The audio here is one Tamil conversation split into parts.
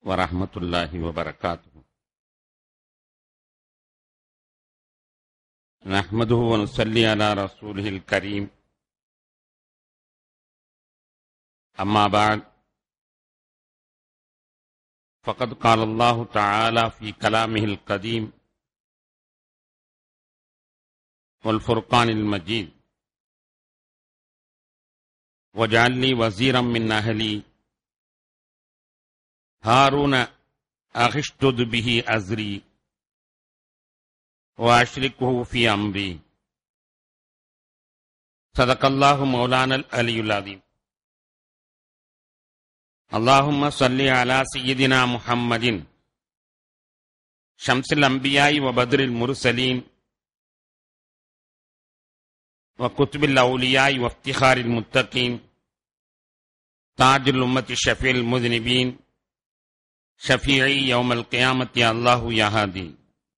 ورحمة الله وبركاته نحمده ونصلي على رسوله الكريم أما بعد فقد قال الله تعالى في كلامه القديم والفرقان المجيد واجعل لي وزيرا من أهلي هارون أغشتد به أزري وأشركه في أمري صدق الله مولانا العلي العظيم اللهم صل على سيدنا محمد شمس الأنبياء وبدر المرسلين وكتب الأولياء وافتخار المتقين تاج الأمة الشفيع المذنبين شفيعي يوم القيامة يا الله يا هادي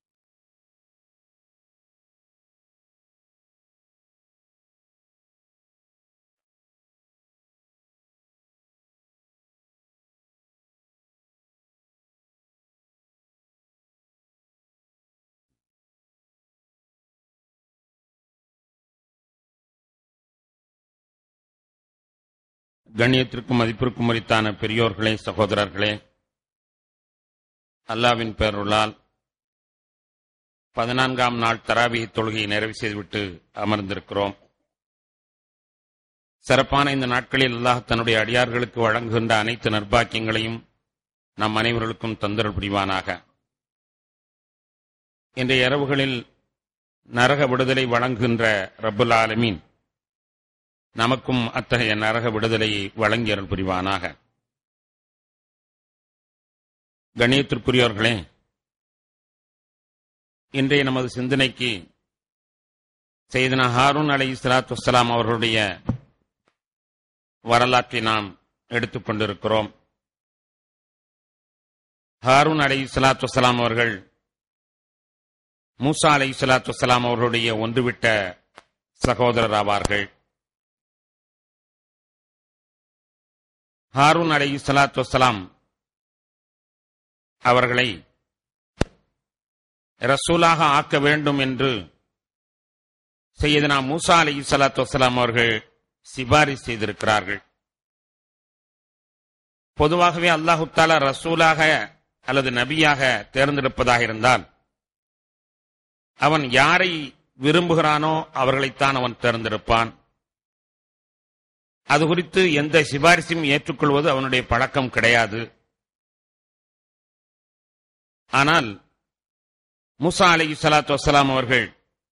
கண்ணியத்திற்கும் மதிப்பிற்கும் மறித்தான பெரியோர்களே சகோதரர்களே அல்லாவின் பேருளால் பதினான்காம் நாள் தராபிக தொழுகையை நிறைவு செய்துவிட்டு அமர்ந்திருக்கிறோம் சிறப்பான இந்த நாட்களில் அல்லாஹ் தன்னுடைய அடியார்களுக்கு வழங்குகின்ற அனைத்து நற்பாக்கியங்களையும் நம் அனைவர்களுக்கும் தந்தரல் புரிவானாக இன்றைய இரவுகளில் நரக விடுதலை வழங்குகின்ற ரப்புல் ஆலமீன் நமக்கும் அத்தகைய நரக விடுதலையை வழங்கி அருள் புரிவானாக கணியத்திற்குரியவர்களே இன்றைய நமது சிந்தனைக்கு செய்தனா ஹாரூன் அலை இஸ்லாத்து வசலாம் அவர்களுடைய வரலாற்றை நாம் எடுத்துக்கொண்டிருக்கிறோம் ஹாரூன் அலை இஸ்லாத்து வசலாம் அவர்கள் மூசா அலை இஸ்லாத்து வசலாம் அவர்களுடைய ஒன்றுவிட்ட சகோதரர் ஆவார்கள் ஹாரூன் அலை சலாத்து வசலாம் அவர்களை ரசூலாக ஆக்க வேண்டும் என்று செய்தனா மூசா அலி சலாத்து வசலாம் அவர்கள் சிபாரிசு செய்திருக்கிறார்கள் பொதுவாகவே அல்லாஹு தாலா ரசூலாக அல்லது நபியாக தேர்ந்தெடுப்பதாக இருந்தால் அவன் யாரை விரும்புகிறானோ அவர்களைத்தான் அவன் தேர்ந்தெடுப்பான் அது குறித்து எந்த சிபாரிசையும் ஏற்றுக்கொள்வது அவனுடைய பழக்கம் கிடையாது ஆனால் முசா அலி சலாத்து வசலாம் அவர்கள்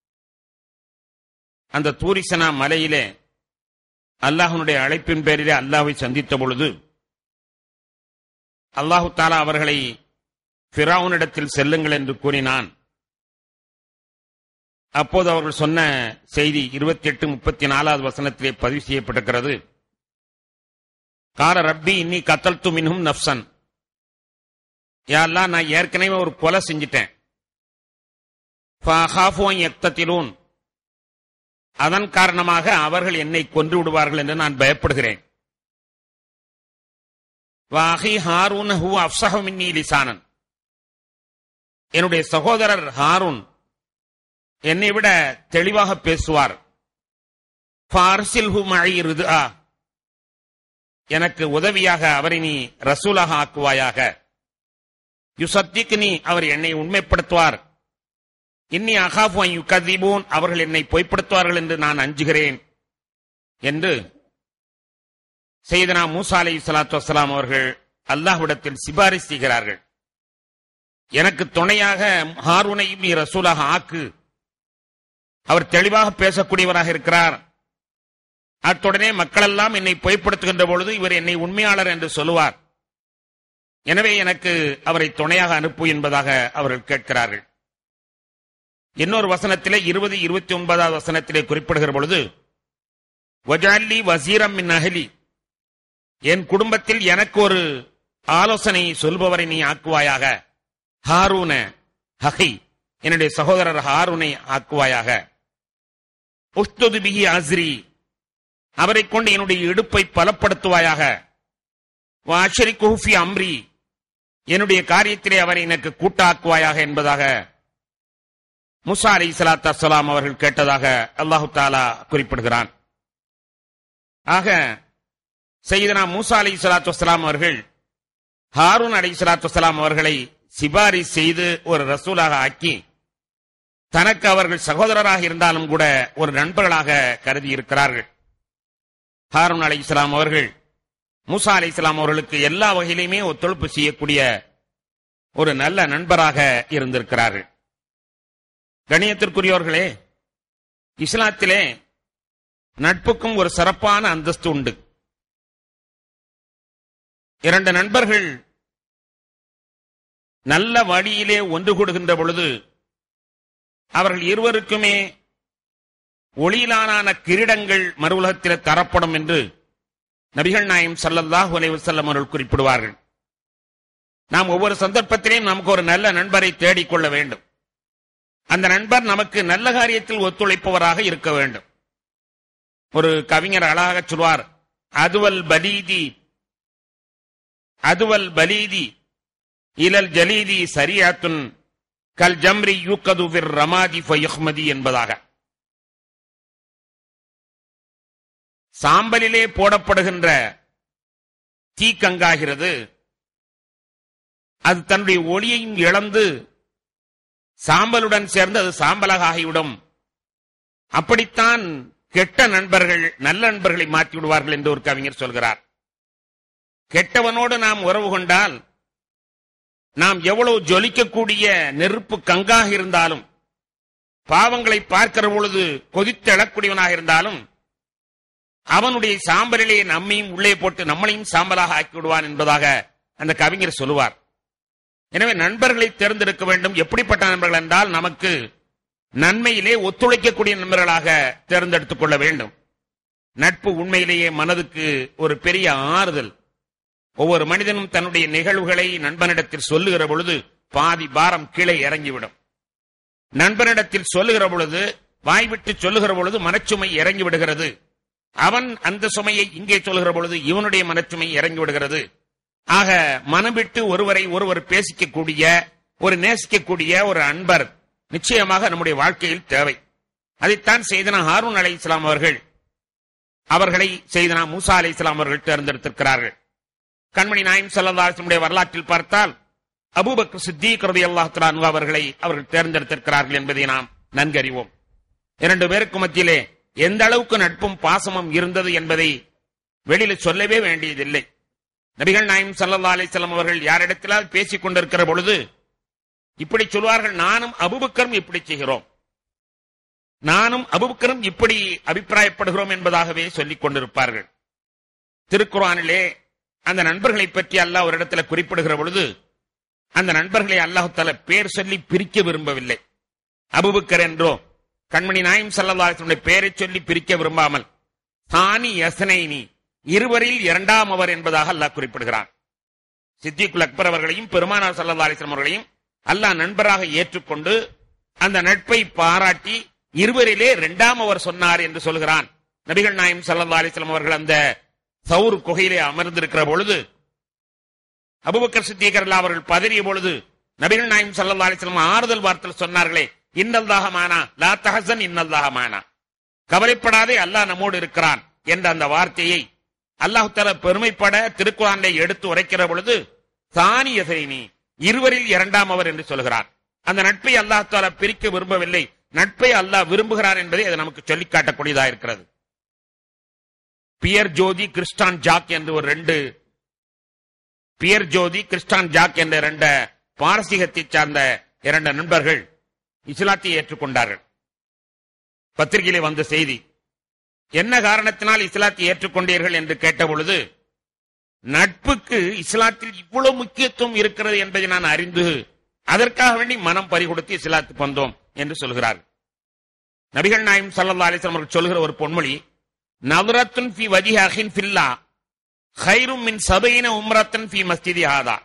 அந்த தூரிசனா மலையிலே அல்லாஹனுடைய அழைப்பின் பேரிலே அல்லாஹை சந்தித்த பொழுது அல்லாஹு தாலா அவர்களை பிராவுனிடத்தில் செல்லுங்கள் என்று கூறினான் அப்போது அவர்கள் சொன்ன செய்தி இருபத்தி எட்டு முப்பத்தி நாலாவது வசனத்திலே பதிவு செய்யப்பட்டிருக்கிறது கால ரப்பி இன்னி கத்தல் து மின்ஹும் நப்சன் யாரெல்லாம் நான் ஏற்கனவே ஒரு கொலை செஞ்சிட்டேன் எக்தத்திலூன் அதன் காரணமாக அவர்கள் என்னை கொன்று விடுவார்கள் என்று நான் பயப்படுகிறேன் வாஹி ஹாரூன் ஹூ அப்சஹு மின்னி லிசானன் என்னுடைய சகோதரர் ஹாரூன் என்னை விட தெளிவாக பேசுவார் எனக்கு உதவியாக அவரை நீ ரசூலாக ஆக்குவாயாக யுசத்திக்கு நீ அவர் என்னை உண்மைப்படுத்துவார் இன்னி அகாஃபு யுகதீபூன் அவர்கள் என்னை பொய்ப்படுத்துவார்கள் என்று நான் அஞ்சுகிறேன் என்று செய்தனா மூசா அலை சலாத்து வசலாம் அவர்கள் அல்லாஹ்விடத்தில் சிபாரிசு செய்கிறார்கள் எனக்கு துணையாக ஹாரூனை நீ ரசூலாக ஆக்கு அவர் தெளிவாக பேசக்கூடியவராக இருக்கிறார் அத்துடனே மக்களெல்லாம் என்னை பொய்ப்படுத்துகின்ற பொழுது இவர் என்னை உண்மையாளர் என்று சொல்லுவார் எனவே எனக்கு அவரை துணையாக அனுப்பு என்பதாக அவர்கள் கேட்கிறார்கள் இன்னொரு வசனத்திலே இருபது இருபத்தி ஒன்பதாவது வசனத்திலே குறிப்பிடுகிற பொழுது வஜாலி வசீரம் மின் அகலி என் குடும்பத்தில் எனக்கு ஒரு ஆலோசனை சொல்பவரை நீ ஆக்குவாயாக ஹாரூன ஹகை என்னுடைய சகோதரர் ஹாரூனை ஆக்குவாயாக உஸ்துது பிகி அஸ்ரி அவரை கொண்டு என்னுடைய இடுப்பை பலப்படுத்துவாயாக வாஷரி குஹுஃபி அம்ரி என்னுடைய காரியத்திலே அவரை எனக்கு கூட்டாக்குவாயாக என்பதாக முசா அலி சலாத் அஸ்லாம் அவர்கள் கேட்டதாக அல்லாஹு தாலா குறிப்பிடுகிறான் ஆக செய்தனா மூசா அலி சலாத்து வஸ்லாம் அவர்கள் ஹாரூன் அலி சலாத்து வஸ்லாம் அவர்களை சிபாரி செய்து ஒரு ரசூலாக ஆக்கி தனக்கு அவர்கள் சகோதரராக இருந்தாலும் கூட ஒரு நண்பர்களாக கருதி இருக்கிறார்கள் ஹாரூன் அலி இஸ்லாம் அவர்கள் மூசா அலி இஸ்லாம் அவர்களுக்கு எல்லா வகையிலுமே ஒத்துழைப்பு செய்யக்கூடிய ஒரு நல்ல நண்பராக இருந்திருக்கிறார்கள் கணியத்திற்குரியவர்களே இஸ்லாத்திலே நட்புக்கும் ஒரு சிறப்பான அந்தஸ்து உண்டு இரண்டு நண்பர்கள் நல்ல வழியிலே ஒன்று கூடுகின்ற பொழுது அவர்கள் இருவருக்குமே ஒளியிலான கிரீடங்கள் மறு உலகத்தில் தரப்படும் என்று நபிகள் நாயம் சல்லல்லாஹு அலைஹி வஸல்லம் அவர்கள் குறிப்பிடுவார்கள் நாம் ஒவ்வொரு சந்தர்ப்பத்திலையும் நமக்கு ஒரு நல்ல நண்பரை தேடிக்கொள்ள வேண்டும் அந்த நண்பர் நமக்கு நல்ல காரியத்தில் ஒத்துழைப்பவராக இருக்க வேண்டும் ஒரு கவிஞர் அழகாக சொல்வார் அதுவல் பலீதி அதுவல் பலீதி இலல் ஜலீதி சரியாத்துன் கல் ஜம்ரி யூக்கது ஃபிர் ரமாதி ஃபயுஹ்மதி என்பதாக சாம்பலிலே போடப்படுகின்ற தீக்கங்காகிறது அது தன்னுடைய ஒளியையும் இழந்து சாம்பலுடன் சேர்ந்து அது சாம்பலாக ஆகிவிடும் அப்படித்தான் கெட்ட நண்பர்கள் நல்ல நண்பர்களை மாற்றி விடுவார்கள் என்று ஒரு கவிஞர் சொல்கிறார் கெட்டவனோடு நாம் உறவு கொண்டால் நாம் எவ்வளவு ஜொலிக்கக்கூடிய நெருப்பு கங்காக இருந்தாலும் பாவங்களை பார்க்கிற பொழுது கொதித்தெழக்கூடியவனாக இருந்தாலும் அவனுடைய சாம்பலிலே நம்மையும் உள்ளே போட்டு நம்மளையும் சாம்பலாக ஆக்கி விடுவான் என்பதாக அந்த கவிஞர் சொல்லுவார் எனவே நண்பர்களை தேர்ந்தெடுக்க வேண்டும் எப்படிப்பட்ட நண்பர்கள் என்றால் நமக்கு நன்மையிலே ஒத்துழைக்கக்கூடிய நண்பர்களாக தேர்ந்தெடுத்துக் கொள்ள வேண்டும் நட்பு உண்மையிலேயே மனதுக்கு ஒரு பெரிய ஆறுதல் ஒவ்வொரு மனிதனும் தன்னுடைய நிகழ்வுகளை நண்பனிடத்தில் சொல்லுகிற பொழுது பாதி பாரம் கீழே இறங்கிவிடும் நண்பனிடத்தில் சொல்லுகிற பொழுது வாய்விட்டு சொல்லுகிற பொழுது மனச்சுமை இறங்கி விடுகிறது அவன் அந்த சுமையை இங்கே சொல்லுகிற பொழுது இவனுடைய மனச்சுமை இறங்கி விடுகிறது ஆக மனம் விட்டு ஒருவரை ஒருவர் பேசிக்கக்கூடிய ஒரு நேசிக்கக்கூடிய ஒரு அன்பர் நிச்சயமாக நம்முடைய வாழ்க்கையில் தேவை அதைத்தான் செய்தனா ஹாரூன் அலை இஸ்லாம் அவர்கள் அவர்களை செய்தனா மூசா அலை இஸ்லாம் அவர்கள் தேர்ந்தெடுத்திருக்கிறார்கள் கண்மணி நாயம் சல்லாஹனுடைய வரலாற்றில் பார்த்தால் அபூபக்கர் சித்திக் ரதி அல்லாஹ் அவர்களை அவர்கள் தேர்ந்தெடுத்திருக்கிறார்கள் என்பதை நாம் நன்கறிவோம் இரண்டு பேருக்கு மத்தியிலே எந்த அளவுக்கு நட்பும் பாசமும் இருந்தது என்பதை வெளியில சொல்லவே வேண்டியதில்லை நபிகள் நாயம் சல்லா அலிசல்லாம் அவர்கள் யாரிடத்திலால் பேசிக் கொண்டிருக்கிற பொழுது இப்படி சொல்வார்கள் நானும் அபுபக்கரும் இப்படி செய்கிறோம் நானும் அபுபக்கரும் இப்படி அபிப்பிராயப்படுகிறோம் என்பதாகவே சொல்லிக் கொண்டிருப்பார்கள் திருக்குறானிலே அந்த நண்பர்களை பற்றி அல்லாஹ் ஒரு இடத்துல குறிப்பிடுகிற பொழுது அந்த நண்பர்களை அல்லாஹு தால பேர் சொல்லி பிரிக்க விரும்பவில்லை அபுபக்கர் என்றோ கண்மணி நாயம் சல்லல்லாஹுடைய பெயரை சொல்லி பிரிக்க விரும்பாமல் சானி யசனைனி இருவரில் இரண்டாம் அவர் என்பதாக அல்லாஹ் குறிப்பிடுகிறான் சித்திகுல் அக்பர் அவர்களையும் பெருமானார் சல்லா அலிஸ்லாம் அவர்களையும் அல்லாஹ் நண்பராக ஏற்றுக்கொண்டு அந்த நட்பை பாராட்டி இருவரிலே இரண்டாம் அவர் சொன்னார் என்று சொல்கிறான் நபிகள் நாயம் சல்லா அலிஸ்லாம் அவர்கள் அந்த சவுர் குகையிலே அமர்ந்திருக்கிற பொழுது அபுபக்கர் சித்திகர் அவர்கள் பதறிய பொழுது நபிகள் நாயம் சல்லா அலிஸ்லாம் ஆறுதல் வார்த்தையில் சொன்னார்களே இன்னல்தாக மானா லா தஹசன் இன்னல்தாக மானா கவலைப்படாதே அல்லாஹ் நம்மோடு இருக்கிறான் என்ற அந்த வார்த்தையை அல்லாஹு தால பெருமைப்பட திருக்குறானை எடுத்து உரைக்கிற பொழுது சானியசைனி இருவரில் இரண்டாம் அவர் என்று சொல்கிறார் அந்த நட்பை அல்லாஹ் தாலா பிரிக்க விரும்பவில்லை நட்பை அல்லாஹ் விரும்புகிறார் என்பதை அது நமக்கு சொல்லிக் காட்டக்கூடியதா இருக்கிறது பியர் ஜோதி கிறிஸ்டான் ஜாக் என்று ஒரு ரெண்டு பியர் ஜோதி கிறிஸ்டான் ஜாக் என்ற இரண்டு பாரசீகத்தை சார்ந்த இரண்டு நண்பர்கள் இஸ்லாத்தை ஏற்றுக்கொண்டார்கள் பத்திரிகையிலே வந்த செய்தி என்ன காரணத்தினால் இஸ்லாத்தை ஏற்றுக்கொண்டீர்கள் என்று கேட்ட பொழுது நட்புக்கு இஸ்லாத்தில் இவ்வளவு முக்கியத்துவம் இருக்கிறது என்பதை நான் அறிந்து அதற்காக வேண்டி மனம் பறிகொடுத்து இஸ்லாத்துக்கு வந்தோம் என்று சொல்கிறார் நபிகள் நாயம் சல்லா அலிஸ்லாம் அவர்கள் சொல்கிற ஒரு பொன்மொழி நவரத்துன் ஃபி வஜிஹின் ஃபில்லா ஹைரும் மின் சபையின உம்ரத்தன் ஃபி மஸ்திதி ஹாதா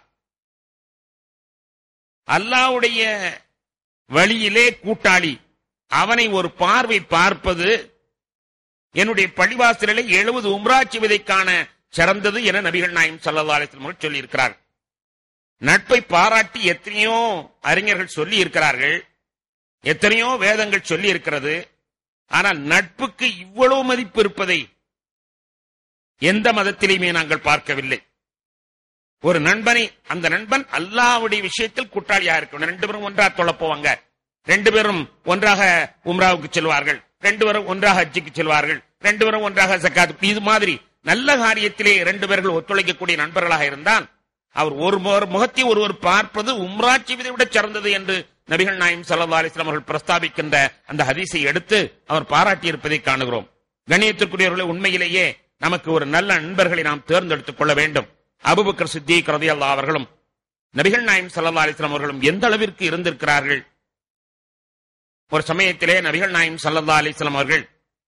அல்லாவுடைய வழியிலே கூட்டாளி அவனை ஒரு பார்வை பார்ப்பது என்னுடைய பள்ளிவாசலிலே எழுபது உம்ரா செய்வதைக்கான சிறந்தது என நபிகள் நாயம் சல்லா அலிஸ்லாம் அவர்கள் சொல்லியிருக்கிறார் நட்பை பாராட்டி எத்தனையோ அறிஞர்கள் சொல்லி இருக்கிறார்கள் எத்தனையோ வேதங்கள் சொல்லி இருக்கிறது ஆனால் நட்புக்கு இவ்வளவு மதிப்பு இருப்பதை எந்த மதத்திலையுமே நாங்கள் பார்க்கவில்லை ஒரு நண்பனை அந்த நண்பன் அல்லாவுடைய விஷயத்தில் கூட்டாளியா இருக்கும் ரெண்டு பேரும் ஒன்றா தொழ போவாங்க ரெண்டு பேரும் ஒன்றாக உம்ராவுக்கு செல்வார்கள் ரெண்டு பேரும் ஒன்றாக ஹஜ்ஜுக்கு செல்வார்கள் ரெண்டு பேரும் ஒன்றாக சக்காத் இது மாதிரி நல்ல காரியத்திலே ரெண்டு பேர்கள் ஒத்துழைக்கக்கூடிய நண்பர்களாக இருந்தால் அவர் ஒரு மு- முகத்தை ஒருவர் பார்ப்பது உம்ரா செய்வதை விட சிறந்தது என்று நபிகள் நாயம் சல்லா அலிஸ்லாம் அவர்கள் பிரஸ்தாபிக்கின்ற அந்த ஹதீஸை எடுத்து அவர் பாராட்டி இருப்பதை காணுகிறோம் கணியத்திற்குரியவர்களே உண்மையிலேயே நமக்கு ஒரு நல்ல நண்பர்களை நாம் தேர்ந்தெடுத்துக் கொள்ள வேண்டும் அபுபக்கர் சித்திக் ரதியல்லா அவர்களும் நபிகள் நாயம் சல்லா அலிஸ்லாம் அவர்களும் எந்த அளவிற்கு இருந்திருக்கிறார்கள் ஒரு சமயத்திலே நபிகள் நாயம் சல்லா அலிஸ்லாம் அவர்கள்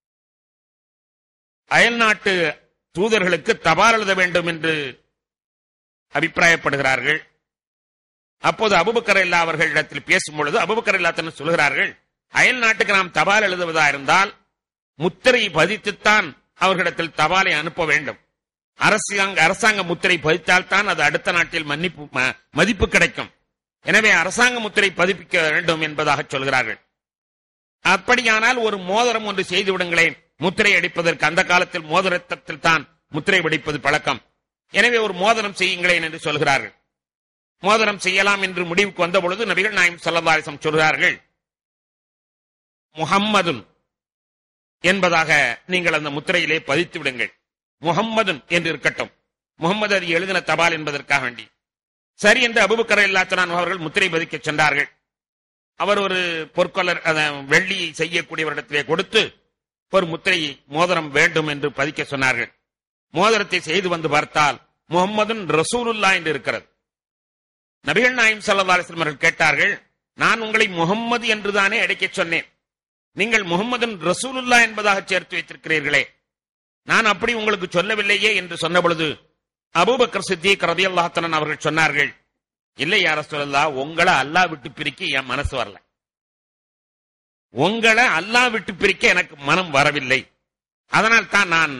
அயல் நாட்டு தூதர்களுக்கு தபால் எழுத வேண்டும் என்று அபிப்பிராயப்படுகிறார்கள் அப்போது அபுபக்கர் இல்லா அவர்களிடத்தில் பேசும் பொழுது அபுபக்கர் இல்லா தன் சொல்கிறார்கள் அயல் நாட்டுக்கு நாம் தபால் எழுதுவதா இருந்தால் முத்திரை பதித்துத்தான் அவர்களிடத்தில் தபாலை அனுப்ப வேண்டும் அரசாங்க அரசாங்க முத்திரை பதித்தால்தான் அது அடுத்த நாட்டில் மன்னிப்பு ம- மதிப்பு கிடைக்கும் எனவே அரசாங்க முத்திரை பதிப்பிக்க வேண்டும் என்பதாக சொல்கிறார்கள் அப்படியானால் ஒரு மோதிரம் ஒன்று செய்து விடுங்களேன் முத்திரை அடிப்பதற்கு அந்த காலத்தில் மோதிரத்தில் தான் முத்திரை வெடிப்பது பழக்கம் எனவே ஒரு மோதிரம் செய்யுங்களேன் என்று சொல்கிறார்கள் மோதிரம் செய்யலாம் என்று முடிவுக்கு வந்த பொழுது நபிகள் நாயம் சல்லதாரிசம் சொல்கிறார்கள் முஹம்மதுன் என்பதாக நீங்கள் அந்த முத்திரையிலே பதித்து விடுங்கள் முஹம்மதுன் என்று இருக்கட்டும் முகம்மது அது எழுதின தபால் என்பதற்காக வேண்டி சரி என்று அபுபக்கர் இல்லாத்தனான் அவர்கள் முத்திரை பதிக்க சென்றார்கள் அவர் ஒரு பொற்கொள்ளர் அத, வெள்ளியை செய்யக்கூடியவரிடத்திலே கொடுத்து ஒரு முத்திரை மோதிரம் வேண்டும் என்று பதிக்க சொன்னார்கள் மோதிரத்தை செய்து வந்து பார்த்தால் முகம்மதுன் ரசூலுல்லா என்று இருக்கிறது நபிகள் நாயம் சல்லா அலிஸ்லம் அவர்கள் கேட்டார்கள் நான் உங்களை முகம்மது என்றுதானே அடைக்கச் சொன்னேன் நீங்கள் முகம்மதுன் ரசூலுல்லா என்பதாக சேர்த்து வைத்திருக்கிறீர்களே நான் அப்படி உங்களுக்கு சொல்லவில்லையே என்று சொன்ன பொழுது அபூபக்கர் சித்திக் ரதியல்லாஹத்தனன் அவர்கள் சொன்னார்கள் இல்லை யார சொல்லலாம் உங்களை அல்லாஹ் விட்டு பிரிக்க என் மனசு வரல உங்களை அல்லாஹ் விட்டு பிரிக்க எனக்கு மனம் வரவில்லை அதனால் தான் நான்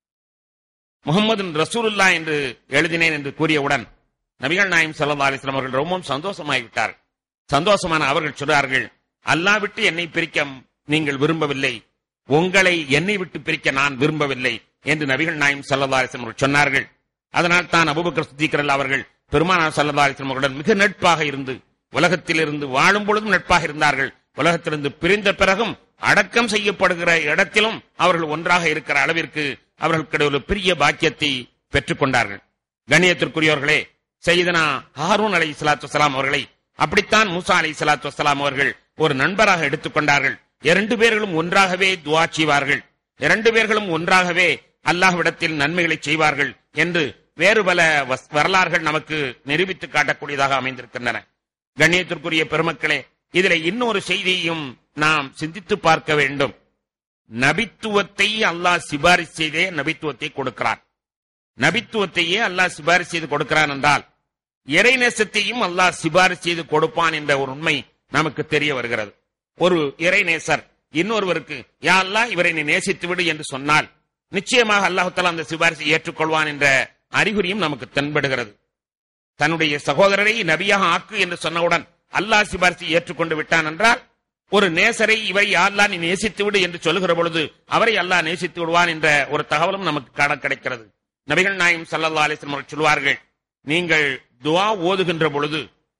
முகமது ரசூலுல்லா என்று எழுதினேன் என்று கூறியவுடன் நபிகள் நாயம் சல்லா அலிஸ்லாம் அவர்கள் ரொம்பவும் சந்தோஷமாகிவிட்டார்கள் சந்தோஷமான அவர்கள் சொல்றார்கள் அல்லாஹ் விட்டு என்னை பிரிக்க நீங்கள் விரும்பவில்லை உங்களை என்னை விட்டு பிரிக்க நான் விரும்பவில்லை என்று நபிகள் நாயம் சல்லா அலிஸ்லாம் அவர்கள் சொன்னார்கள் அதனால் தான் அபுபக்கர் சித்திகர் அவர்கள் பெருமானார் சல்லா அலிஸ்லாம் அவர்களுடன் மிக நட்பாக இருந்து உலகத்தில் இருந்து வாழும் பொழுதும் நட்பாக இருந்தார்கள் உலகத்திலிருந்து பிரிந்த பிறகும் அடக்கம் செய்யப்படுகிற இடத்திலும் அவர்கள் ஒன்றாக இருக்கிற அளவிற்கு அவர்களுக்கு ஒரு பெரிய பாக்கியத்தை பெற்றுக் கொண்டார்கள் கண்ணியத்திற்குரியவர்களே செய்தனா ஹாரூன் அலை சலாத்து வலாம் அவர்களை அப்படித்தான் மூசா அலை சலாத்து வலாம் அவர்கள் ஒரு நண்பராக எடுத்துக்கொண்டார்கள் இரண்டு பேர்களும் ஒன்றாகவே துவா செய்வார்கள் இரண்டு பேர்களும் ஒன்றாகவே அல்லாஹ்விடத்தில் நன்மைகளை செய்வார்கள் என்று வேறு பல வஸ்- வரலாறுகள் நமக்கு நிரூபித்து காட்டக்கூடியதாக அமைந்திருக்கின்றன கண்ணியத்திற்குரிய பெருமக்களே இதில் இன்னொரு செய்தியையும் நாம் சிந்தித்து பார்க்க வேண்டும் நபித்துவத்தை அல்லாஹ் சிபாரிசு செய்தே நபித்துவத்தை கொடுக்கிறான் நபித்துவத்தையே அல்லாஹ் சிபாரிசு செய்து கொடுக்கிறான் என்றால் இறைநேசத்தையும் அல்லாஹ் சிபாரிசு செய்து கொடுப்பான் என்ற ஒரு உண்மை நமக்கு தெரிய வருகிறது ஒரு இறைநேசர் இன்னொருவருக்கு யா அல்லாஹ் இவரை நீ நேசித்து விடு என்று சொன்னால் நிச்சயமாக அல்லாஹ் தஆலா அந்த சிபாரிசை ஏற்றுக்கொள்வான் என்ற அறிகுறியும் நமக்கு தென்படுகிறது தன்னுடைய சகோதரரை நபியாக ஆக்கு என்று சொன்னவுடன் அல்லாஹ் சிபாரிசை ஏற்றுக்கொண்டு விட்டான் என்றால் ஒரு நேசரை இவரை அல்லாஹ் நீ நேசித்து விடு என்று சொல்லுகிற பொழுது அவரை அல்லாஹ் நேசித்து விடுவான் என்ற ஒரு தகவலும் நமக்கு காண கிடைக்கிறது நபிகள் நாயம் சல்லல்லா அலிஸ்லம் அவர்கள் சொல்வார்கள் நீங்கள் துஆ ஓதுகின்ற பொழுது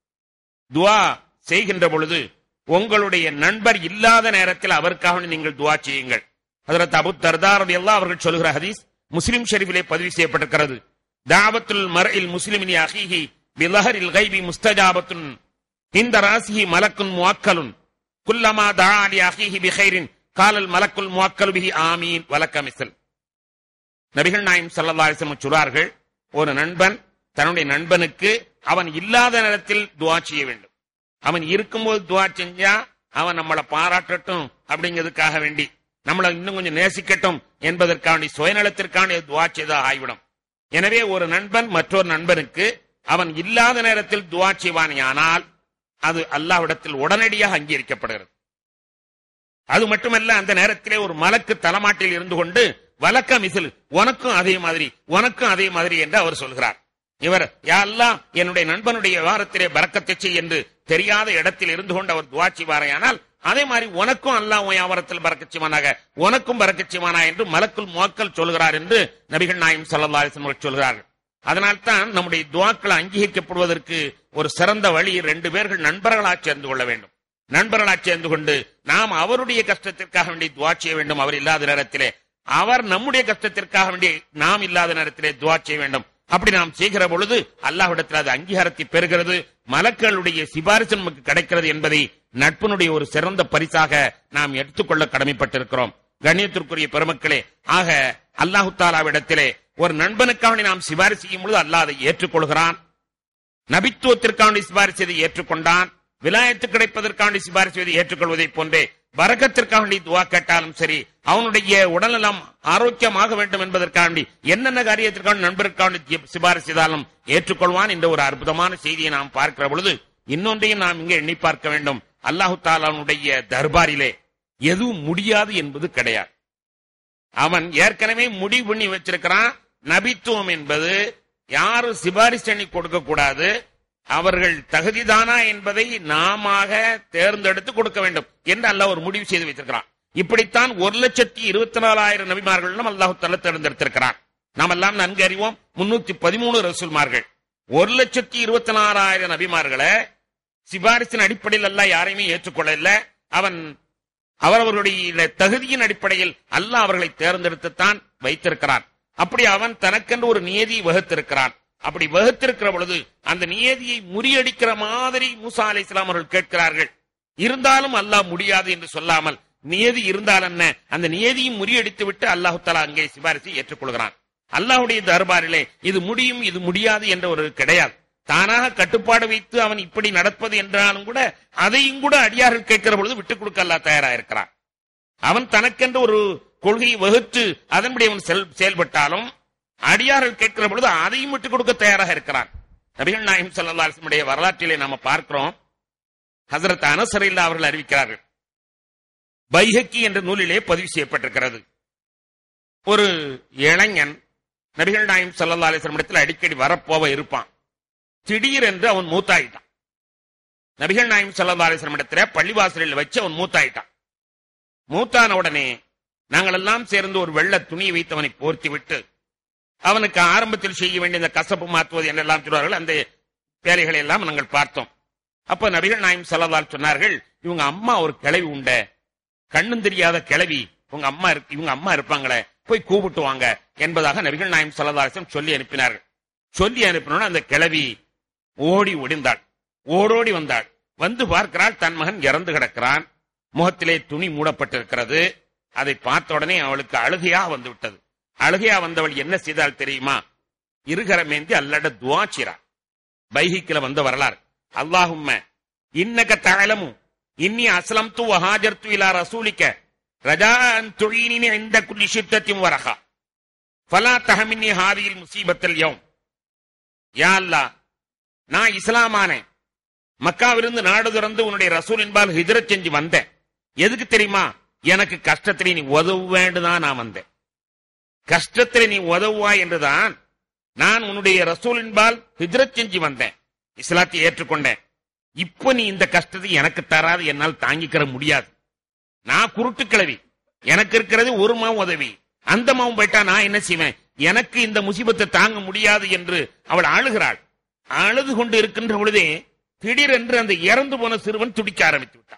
துஆ செய்கின்ற பொழுது உங்களுடைய நண்பர் இல்லாத நேரத்தில் அவருக்காக நீங்கள் துஆ செய்யுங்கள் ஹஜரத் அபு தர்தார் எல்லாம் அவர்கள் சொல்கிற ஹதீஸ் முஸ்லிம் ஷெரீஃபிலே பதிவு செய்யப்பட்டிருக்கிறது தாவத்துல் மர்இல் முஸ்லிமினி அஹீஹி பிலஹரில் கைபி முஸ்தஜாபத்துன் இந்த ராசிஹி மலக்குன் முவக்கலுன் குல்லமா தஆ லி அஹீஹி பிகைரின் காலல் மலக்குல் முவக்கலு பிஹி ஆமீன் வலக்க மிஸ்ல் நபிகள் நாயம் ஸல்லல்லாஹு அலைஹி வஸல்லம் சொல்றார்கள் ஒரு நண்பன் தன்னுடைய நண்பனுக்கு அவன் இல்லாத நேரத்தில் துஆ செய்ய வேண்டும் அவன் இருக்கும்போது துஆ செஞ்சா அவன் நம்மளை பாராட்டட்டும் அப்படிங்கிறதுக்காக வேண்டி நம்மளை இன்னும் கொஞ்சம் நேசிக்கட்டும் என்பதற்காக வேண்டி சுயநலத்திற்கான துஆ செய்தா ஆய்விடும் எனவே ஒரு நண்பன் மற்றொரு நண்பனுக்கு அவன் இல்லாத நேரத்தில் துஆ செய்வானேயானால் அது அல்லாஹ்விடத்தில் உடனடியாக அங்கீகரிக்கப்படுகிறது அது மட்டுமல்ல அந்த நேரத்திலே ஒரு மலக்கு தலமாட்டில் இருந்து கொண்டு வழக்க மிசில் உனக்கும் அதே மாதிரி உனக்கும் அதே மாதிரி என்று அவர் சொல்கிறார் இவர் யா அல்லாஹ் என்னுடைய நண்பனுடைய விவகாரத்திலே பறக்கத்தை செய் என்று தெரியாத இடத்தில் இருந்து கொண்டு அவர் துவா செய்வாரையானால் அதே மாதிரி உனக்கும் அல்லாஹ் உன் வியாபாரத்தில் பறக்கச் செய்வானாக உனக்கும் பறக்கச் செய்வானா என்று மலக்குள் முவக்கல் சொல்கிறார் என்று நபிகள் நாயம் ஸல்லல்லாஹு அலைஹி வஸல்லம் அவர்கள் சொல்கிறார்கள் அதனால்தான் நம்முடைய துவாக்கள் அங்கீகரிக்கப்படுவதற்கு ஒரு சிறந்த வழி ரெண்டு பேர்கள் நண்பர்களாக சேர்ந்து கொள்ள வேண்டும் நண்பர்களாக சேர்ந்து கொண்டு நாம் அவருடைய கஷ்டத்திற்காக வேண்டி துவா செய்ய வேண்டும் அவர் இல்லாத நேரத்திலே அவர் நம்முடைய கஷ்டத்திற்காக வேண்டி நாம் இல்லாத நேரத்திலே துவா செய்ய வேண்டும் அப்படி நாம் செய்கிற பொழுது அல்லாஹ்விடத்தில் அது அங்கீகாரத்தை பெறுகிறது மலக்களுடைய சிபாரிசு நமக்கு கிடைக்கிறது என்பதை நட்பினுடைய ஒரு சிறந்த பரிசாக நாம் எடுத்துக்கொள்ள கடமைப்பட்டிருக்கிறோம் கண்ணியத்திற்குரிய பெருமக்களே ஆக அல்லாஹு தாலாவிடத்திலே ஒரு நண்பனுக்காக நாம் சிபாரிசு செய்யும் பொழுது அல்லாஹ் அதை ஏற்றுக்கொள்கிறான் நபித்துவத்திற்கான சிபாரிசு செய்து ஏற்றுக்கொண்டான் விலாயத்து கிடைப்பதற்கான சிபாரிசு செய்து ஏற்றுக்கொள்வதை போன்றே வரக்கத்திற்காக வேண்டி துவா கேட்டாலும் சரி அவனுடைய உடல்நலம் ஆரோக்கியமாக வேண்டும் என்பதற்காக வேண்டி என்னென்ன காரியத்திற்கான நண்பருக்கான வேண்டி சிபாரிசு செய்தாலும் ஏற்றுக்கொள்வான் என்ற ஒரு அற்புதமான செய்தியை நாம் பார்க்கிற பொழுது இன்னொன்றையும் நாம் இங்கே எண்ணி பார்க்க வேண்டும் அல்லாஹு தாலானுடைய தர்பாரிலே எதுவும் முடியாது என்பது கிடையாது அவன் ஏற்கனவே முடிவு பண்ணி வச்சிருக்கிறான் நபித்துவம் என்பது யாரும் சிபாரிசு எண்ணி கொடுக்க கூடாது அவர்கள் தகுதிதானா என்பதை நாம தேர்ந்தெடுத்து கொடுக்க வேண்டும் என்று அல்லாஹ் ஒரு முடிவு செய்து வைத்திருக்கிறான் இப்படித்தான் ஒரு லட்சத்தி இருபத்தி நாலாயிரம் நபிமார்களும் அல்லாஹு தலா தேர்ந்தெடுத்திருக்கிறான் நாம் எல்லாம் நன்கு அறிவோம் முன்னூத்தி பதிமூணு ரசூல்மார்கள் ஒரு லட்சத்தி இருபத்தி நாலாயிரம் நபிமார்களை சிபாரிசின் அடிப்படையில் அல்லாஹ் யாரையுமே ஏற்றுக்கொள்ளல அவன் அவரவர்களுடைய தகுதியின் அடிப்படையில் அல்லாஹ் அவர்களை தேர்ந்தெடுத்துத்தான் வைத்திருக்கிறான் அப்படி அவன் தனக்கென்று ஒரு நியதி வகுத்திருக்கிறான் அப்படி வகுத்திருக்கிற பொழுது அந்த நியதியை முறியடிக்கிற மாதிரி மூசா அலை இஸ்லாம் அவர்கள் கேட்கிறார்கள் இருந்தாலும் அல்லாஹ் முடியாது என்று சொல்லாமல் நியதி இருந்தால் என்ன அந்த நியதியை முறியடித்து விட்டு அல்லாஹு தலா அங்கே சிபாரிசை ஏற்றுக்கொள்கிறான் அல்லாஹுடைய தர்பாரிலே இது முடியும் இது முடியாது என்ற ஒரு கிடையாது தானாக கட்டுப்பாடு வைத்து அவன் இப்படி நடப்பது என்றாலும் கூட அதையும் கூட அடியார்கள் கேட்கிற பொழுது விட்டுக் கொடுக்க அல்லா தயாராயிருக்கிறான் அவன் தனக்கென்று ஒரு கொள்கையை வகுத்து அதன்படி அவன் செல்- செயல்பட்டாலும் அடியார்கள் கேட்கிற பொழுது அதையும் விட்டுக் கொடுக்க தயாராக இருக்கிறான் நபிகள் நாயம் ஸல்லல்லாஹு அலைஹி வஸல்லம் வரலாற்றிலே நாம பார்க்கிறோம் ஹசரத் அனசரில்லா அவர்கள் அறிவிக்கிறார்கள் பைஹக்கி என்ற நூலிலே பதிவு செய்யப்பட்டிருக்கிறது ஒரு இளைஞன் நபிகள் நாயம் ஸல்லல்லாஹு அலைஹி வஸல்லம் இடத்தில் அடிக்கடி வரப்போவ இருப்பான் திடீரென்று அவன் மூத்தாயிட்டான் நபிகள் நாயம் ஸல்லல்லாஹு அலைஹி வஸல்லம் இடத்துல பள்ளிவாசலில் வச்சு அவன் மூத்தாயிட்டான் மூத்தான உடனே நாங்கள் எல்லாம் சேர்ந்து ஒரு வெள்ள துணியை வைத்து அவனை போர்த்தி விட்டு அவனுக்கு ஆரம்பத்தில் செய்ய வேண்டிய இந்த கசப்பு மாற்றுவது என்றெல்லாம் சொல்வார்கள் அந்த வேலைகளை எல்லாம் நாங்கள் பார்த்தோம் அப்ப நபிகள் நாயம் ஸல்லல்லாஹு சொன்னார்கள் இவங்க அம்மா ஒரு கிளவி உண்ட கண்ணும் தெரியாத கிளவி உங்க அம்மா இருக்கு இவங்க அம்மா இருப்பாங்களே போய் கூப்பிட்டு வாங்க என்பதாக நபிகள் நாயம் ஸல்லல்லாஹு அலைஹி வஸல்லம் சொல்லி அனுப்பினார்கள் சொல்லி அனுப்பினோட அந்த கிளவி ஓடி ஒடிந்தாள் ஓடோடி வந்தாள் வந்து பார்க்கிறாள் தன் மகன் இறந்து கிடக்கிறான் முகத்திலே துணி மூடப்பட்டிருக்கிறது அதை பார்த்த உடனே அவளுக்கு அழுகையா வந்து விட்டது அழுகையா வந்தவள் என்ன செய்தால் தெரியுமா இருகரமேந்தி அல்லட துவாச்சிரா பைஹிக்கில வந்த வரலாறு அல்லாஹும்ம இன்னக தகலமு இன்னி அஸ்லம் து வஹாஜர் து இலா ரசூலிக்க ரஜா அன் துழீனினி இந்த குல்லி ஷித்தத்தின் வரகா ஃபலா தஹமின்னி ஹாதியில் முசீபத்தல் யௌம் யா அல்லாஹ் நான் இஸ்லாமானேன் மக்காவிலிருந்து நாடு திறந்து உன்னுடைய ரசூல் என்பால் ஹிஜ்ரத் செஞ்சு வந்தேன் எதுக்கு தெரியுமா எனக்கு கஷ்டத்திலே நீ உதவுவேண்டுதான் நான் வந்தேன் கஷ்டத்திலே நீ உதவுவாய் என்றுதான் நான் உன்னுடைய ரசூல் என்பால் ஹிஜ்ரத் செஞ்சு வந்தேன் இஸ்லாத்தை ஏற்றுக்கொண்டேன் இப்போ நீ இந்த கஷ்டத்தை எனக்கு தராது என்னால் தாங்கிக்கிற முடியாது நான் குருட்டு கிழவி எனக்கு இருக்கிறது ஒரு மாவும் உதவி அந்த மாவும் போயிட்டா நான் என்ன செய்வேன் எனக்கு இந்த முசிபத்தை தாங்க முடியாது என்று அவள் அழுகிறாள் அழுது கொண்டு இருக்கின்ற பொழுதே திடீரென்று அந்த இறந்து போன சிறுவன் துடிக்க ஆரம்பித்து விட்டான்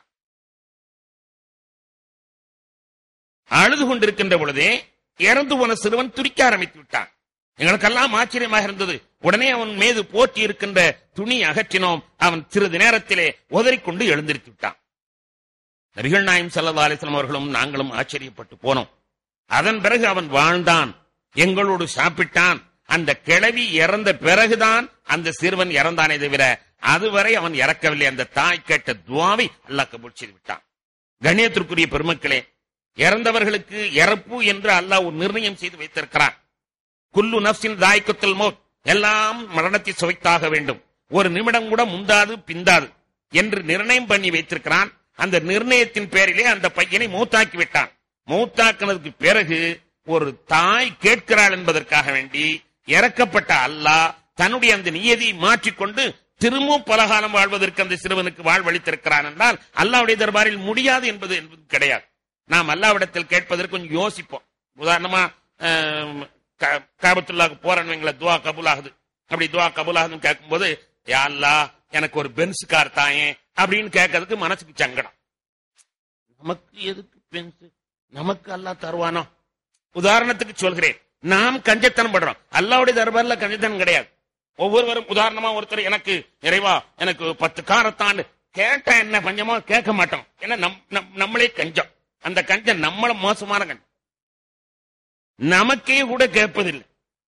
அழுது கொண்டிருக்கின்ற பொழுதே இறந்து போன சிறுவன் துடிக்க ஆரம்பித்து விட்டான் எங்களுக்கெல்லாம் ஆச்சரியமாக இருந்தது உடனே அவன் மீது போற்றி இருக்கின்ற துணி அகற்றினோம் அவன் சிறிது நேரத்திலே உதறிக்கொண்டு எழுந்திருத்து விட்டான் நபிகள் நாயம் சல்லா அலிஸ்லாம் அவர்களும் நாங்களும் ஆச்சரியப்பட்டு போனோம் அதன் பிறகு அவன் வாழ்ந்தான் எங்களோடு சாப்பிட்டான் அந்த கிழவி இறந்த பிறகுதான் அந்த சிறுவன் இறந்தானே தவிர அதுவரை அவன் இறக்கவில்லை அந்த தாய் கேட்ட துவாவை அல்லாஹ் கபூல் செய்து விட்டான் கணியத்திற்குரிய பெருமக்களே இறந்தவர்களுக்கு இறப்பு என்று அல்லாஹ் ஒரு நிர்ணயம் செய்து வைத்திருக்கிறான் குல்லு நப்சின் தாய்க்குத்தல் மோத் எல்லாம் மரணத்தை சுவைத்தாக வேண்டும் ஒரு நிமிடம் கூட முந்தாது பிந்தாது என்று நிர்ணயம் பண்ணி வைத்திருக்கிறான் அந்த நிர்ணயத்தின் பேரிலே அந்த பையனை மூத்தாக்கி விட்டான் மூத்தாக்கினதுக்கு பிறகு ஒரு தாய் கேட்கிறாள் என்பதற்காக வேண்டி இறக்கப்பட்ட அல்லாஹ் தன்னுடைய அந்த நியதியை மாற்றிக்கொண்டு திரும்பவும் பலகாலம் வாழ்வதற்கு அந்த சிறுவனுக்கு வாழ்வளித்திருக்கிறான் என்றால் அல்லாவுடைய தர்பாரில் முடியாது என்பது என்பது கிடையாது நாம் அல்லாவிடத்தில் கேட்பதற்கு கொஞ்சம் யோசிப்போம் உதாரணமா ஆம், க- காபத்துல்லாவுக்கு போறவங்களை துவா கபூல் ஆகுது அப்படி துவா கபூல் ஆகுதுன்னு கேட்கும்போது யா அல்லாஹ் எனக்கு ஒரு பென்ஸ் கார் தாயே அப்படின்னு கேட்கறதுக்கு மனசுக்கு சங்கடம் நமக்கு எதுக்கு பென்ஸ் நமக்கு அல்லாஹ் தருவானோ உதாரணத்துக்கு சொல்கிறேன் நாம் கஞ்சத்தனம் படுறோம் அல்லாவுடைய தர்பார்ல கஞ்சத்தனம் கிடையாது ஒவ்வொருவரும் உதாரணமா ஒருத்தர் எனக்கு இறைவா எனக்கு பத்து காரத்தான் கேட்டா என்ன பஞ்சமா கேட்க மாட்டோம் ஏன்னா நம் நம்- நம்மளே கஞ்சம் அந்த கஞ்சம் நம்மள மோசமான கஞ்சம் நமக்கே கூட கேட்பதில்லை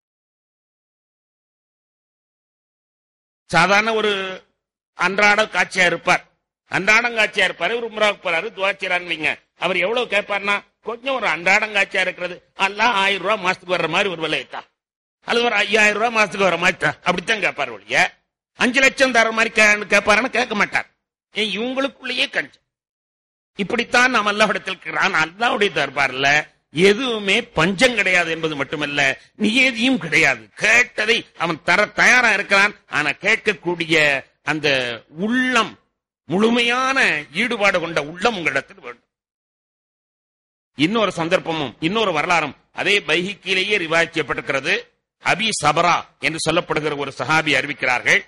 சாதாரண ஒரு அன்றாட காட்சியா இருப்பார் அன்றாடம் காட்சியா இருப்பாரு ஒரு உம்ராவுக்கு போறாரு துவாச்சிரான்னு வைங்க அவர் எவ்வளவு கேட்பார்னா கொஞ்சம் ஒரு அன்றாடம் காட்சியா இருக்கிறது எல்லாம் ஆயிரம் ரூபாய் மாசத்துக்கு வர்ற மாதிரி ஒரு விலையத்தா அல்லது ஒரு ஐயாயிரம் ரூபாய் மாசத்துக்கு வர மாதிரி தா. அப்படித்தான் கேட்பார் ஒழிய அஞ்சு லட்சம் தர மாதிரி கே- கேட்பாருன்னு கேட்க மாட்டார் ஏன் இவங்களுக்குள்ளேயே கஞ்சம் இப்படித்தான் நாம் அல்லாஹ்விடத்தில் இருக்கிறான் அல்லாஹ்வுடைய தர்பார்ல எதுவுமே பஞ்சம் கிடையாது என்பது மட்டுமல்ல நியதியும் கிடையாது கேட்டதை அவன் தர தயாரா இருக்கிறான் ஆனா கேட்கக்கூடிய அந்த உள்ளம் முழுமையான ஈடுபாடு கொண்ட உள்ளம் உங்களிடத்தில் வேண்டும் இன்னொரு சந்தர்ப்பமும் இன்னொரு வரலாறும் அதே பைஹிக்கிலேயே ரிவாய் செய்யப்பட்டிருக்கிறது அபி சபரா என்று சொல்லப்படுகிற ஒரு சஹாபி அறிவிக்கிறார்கள்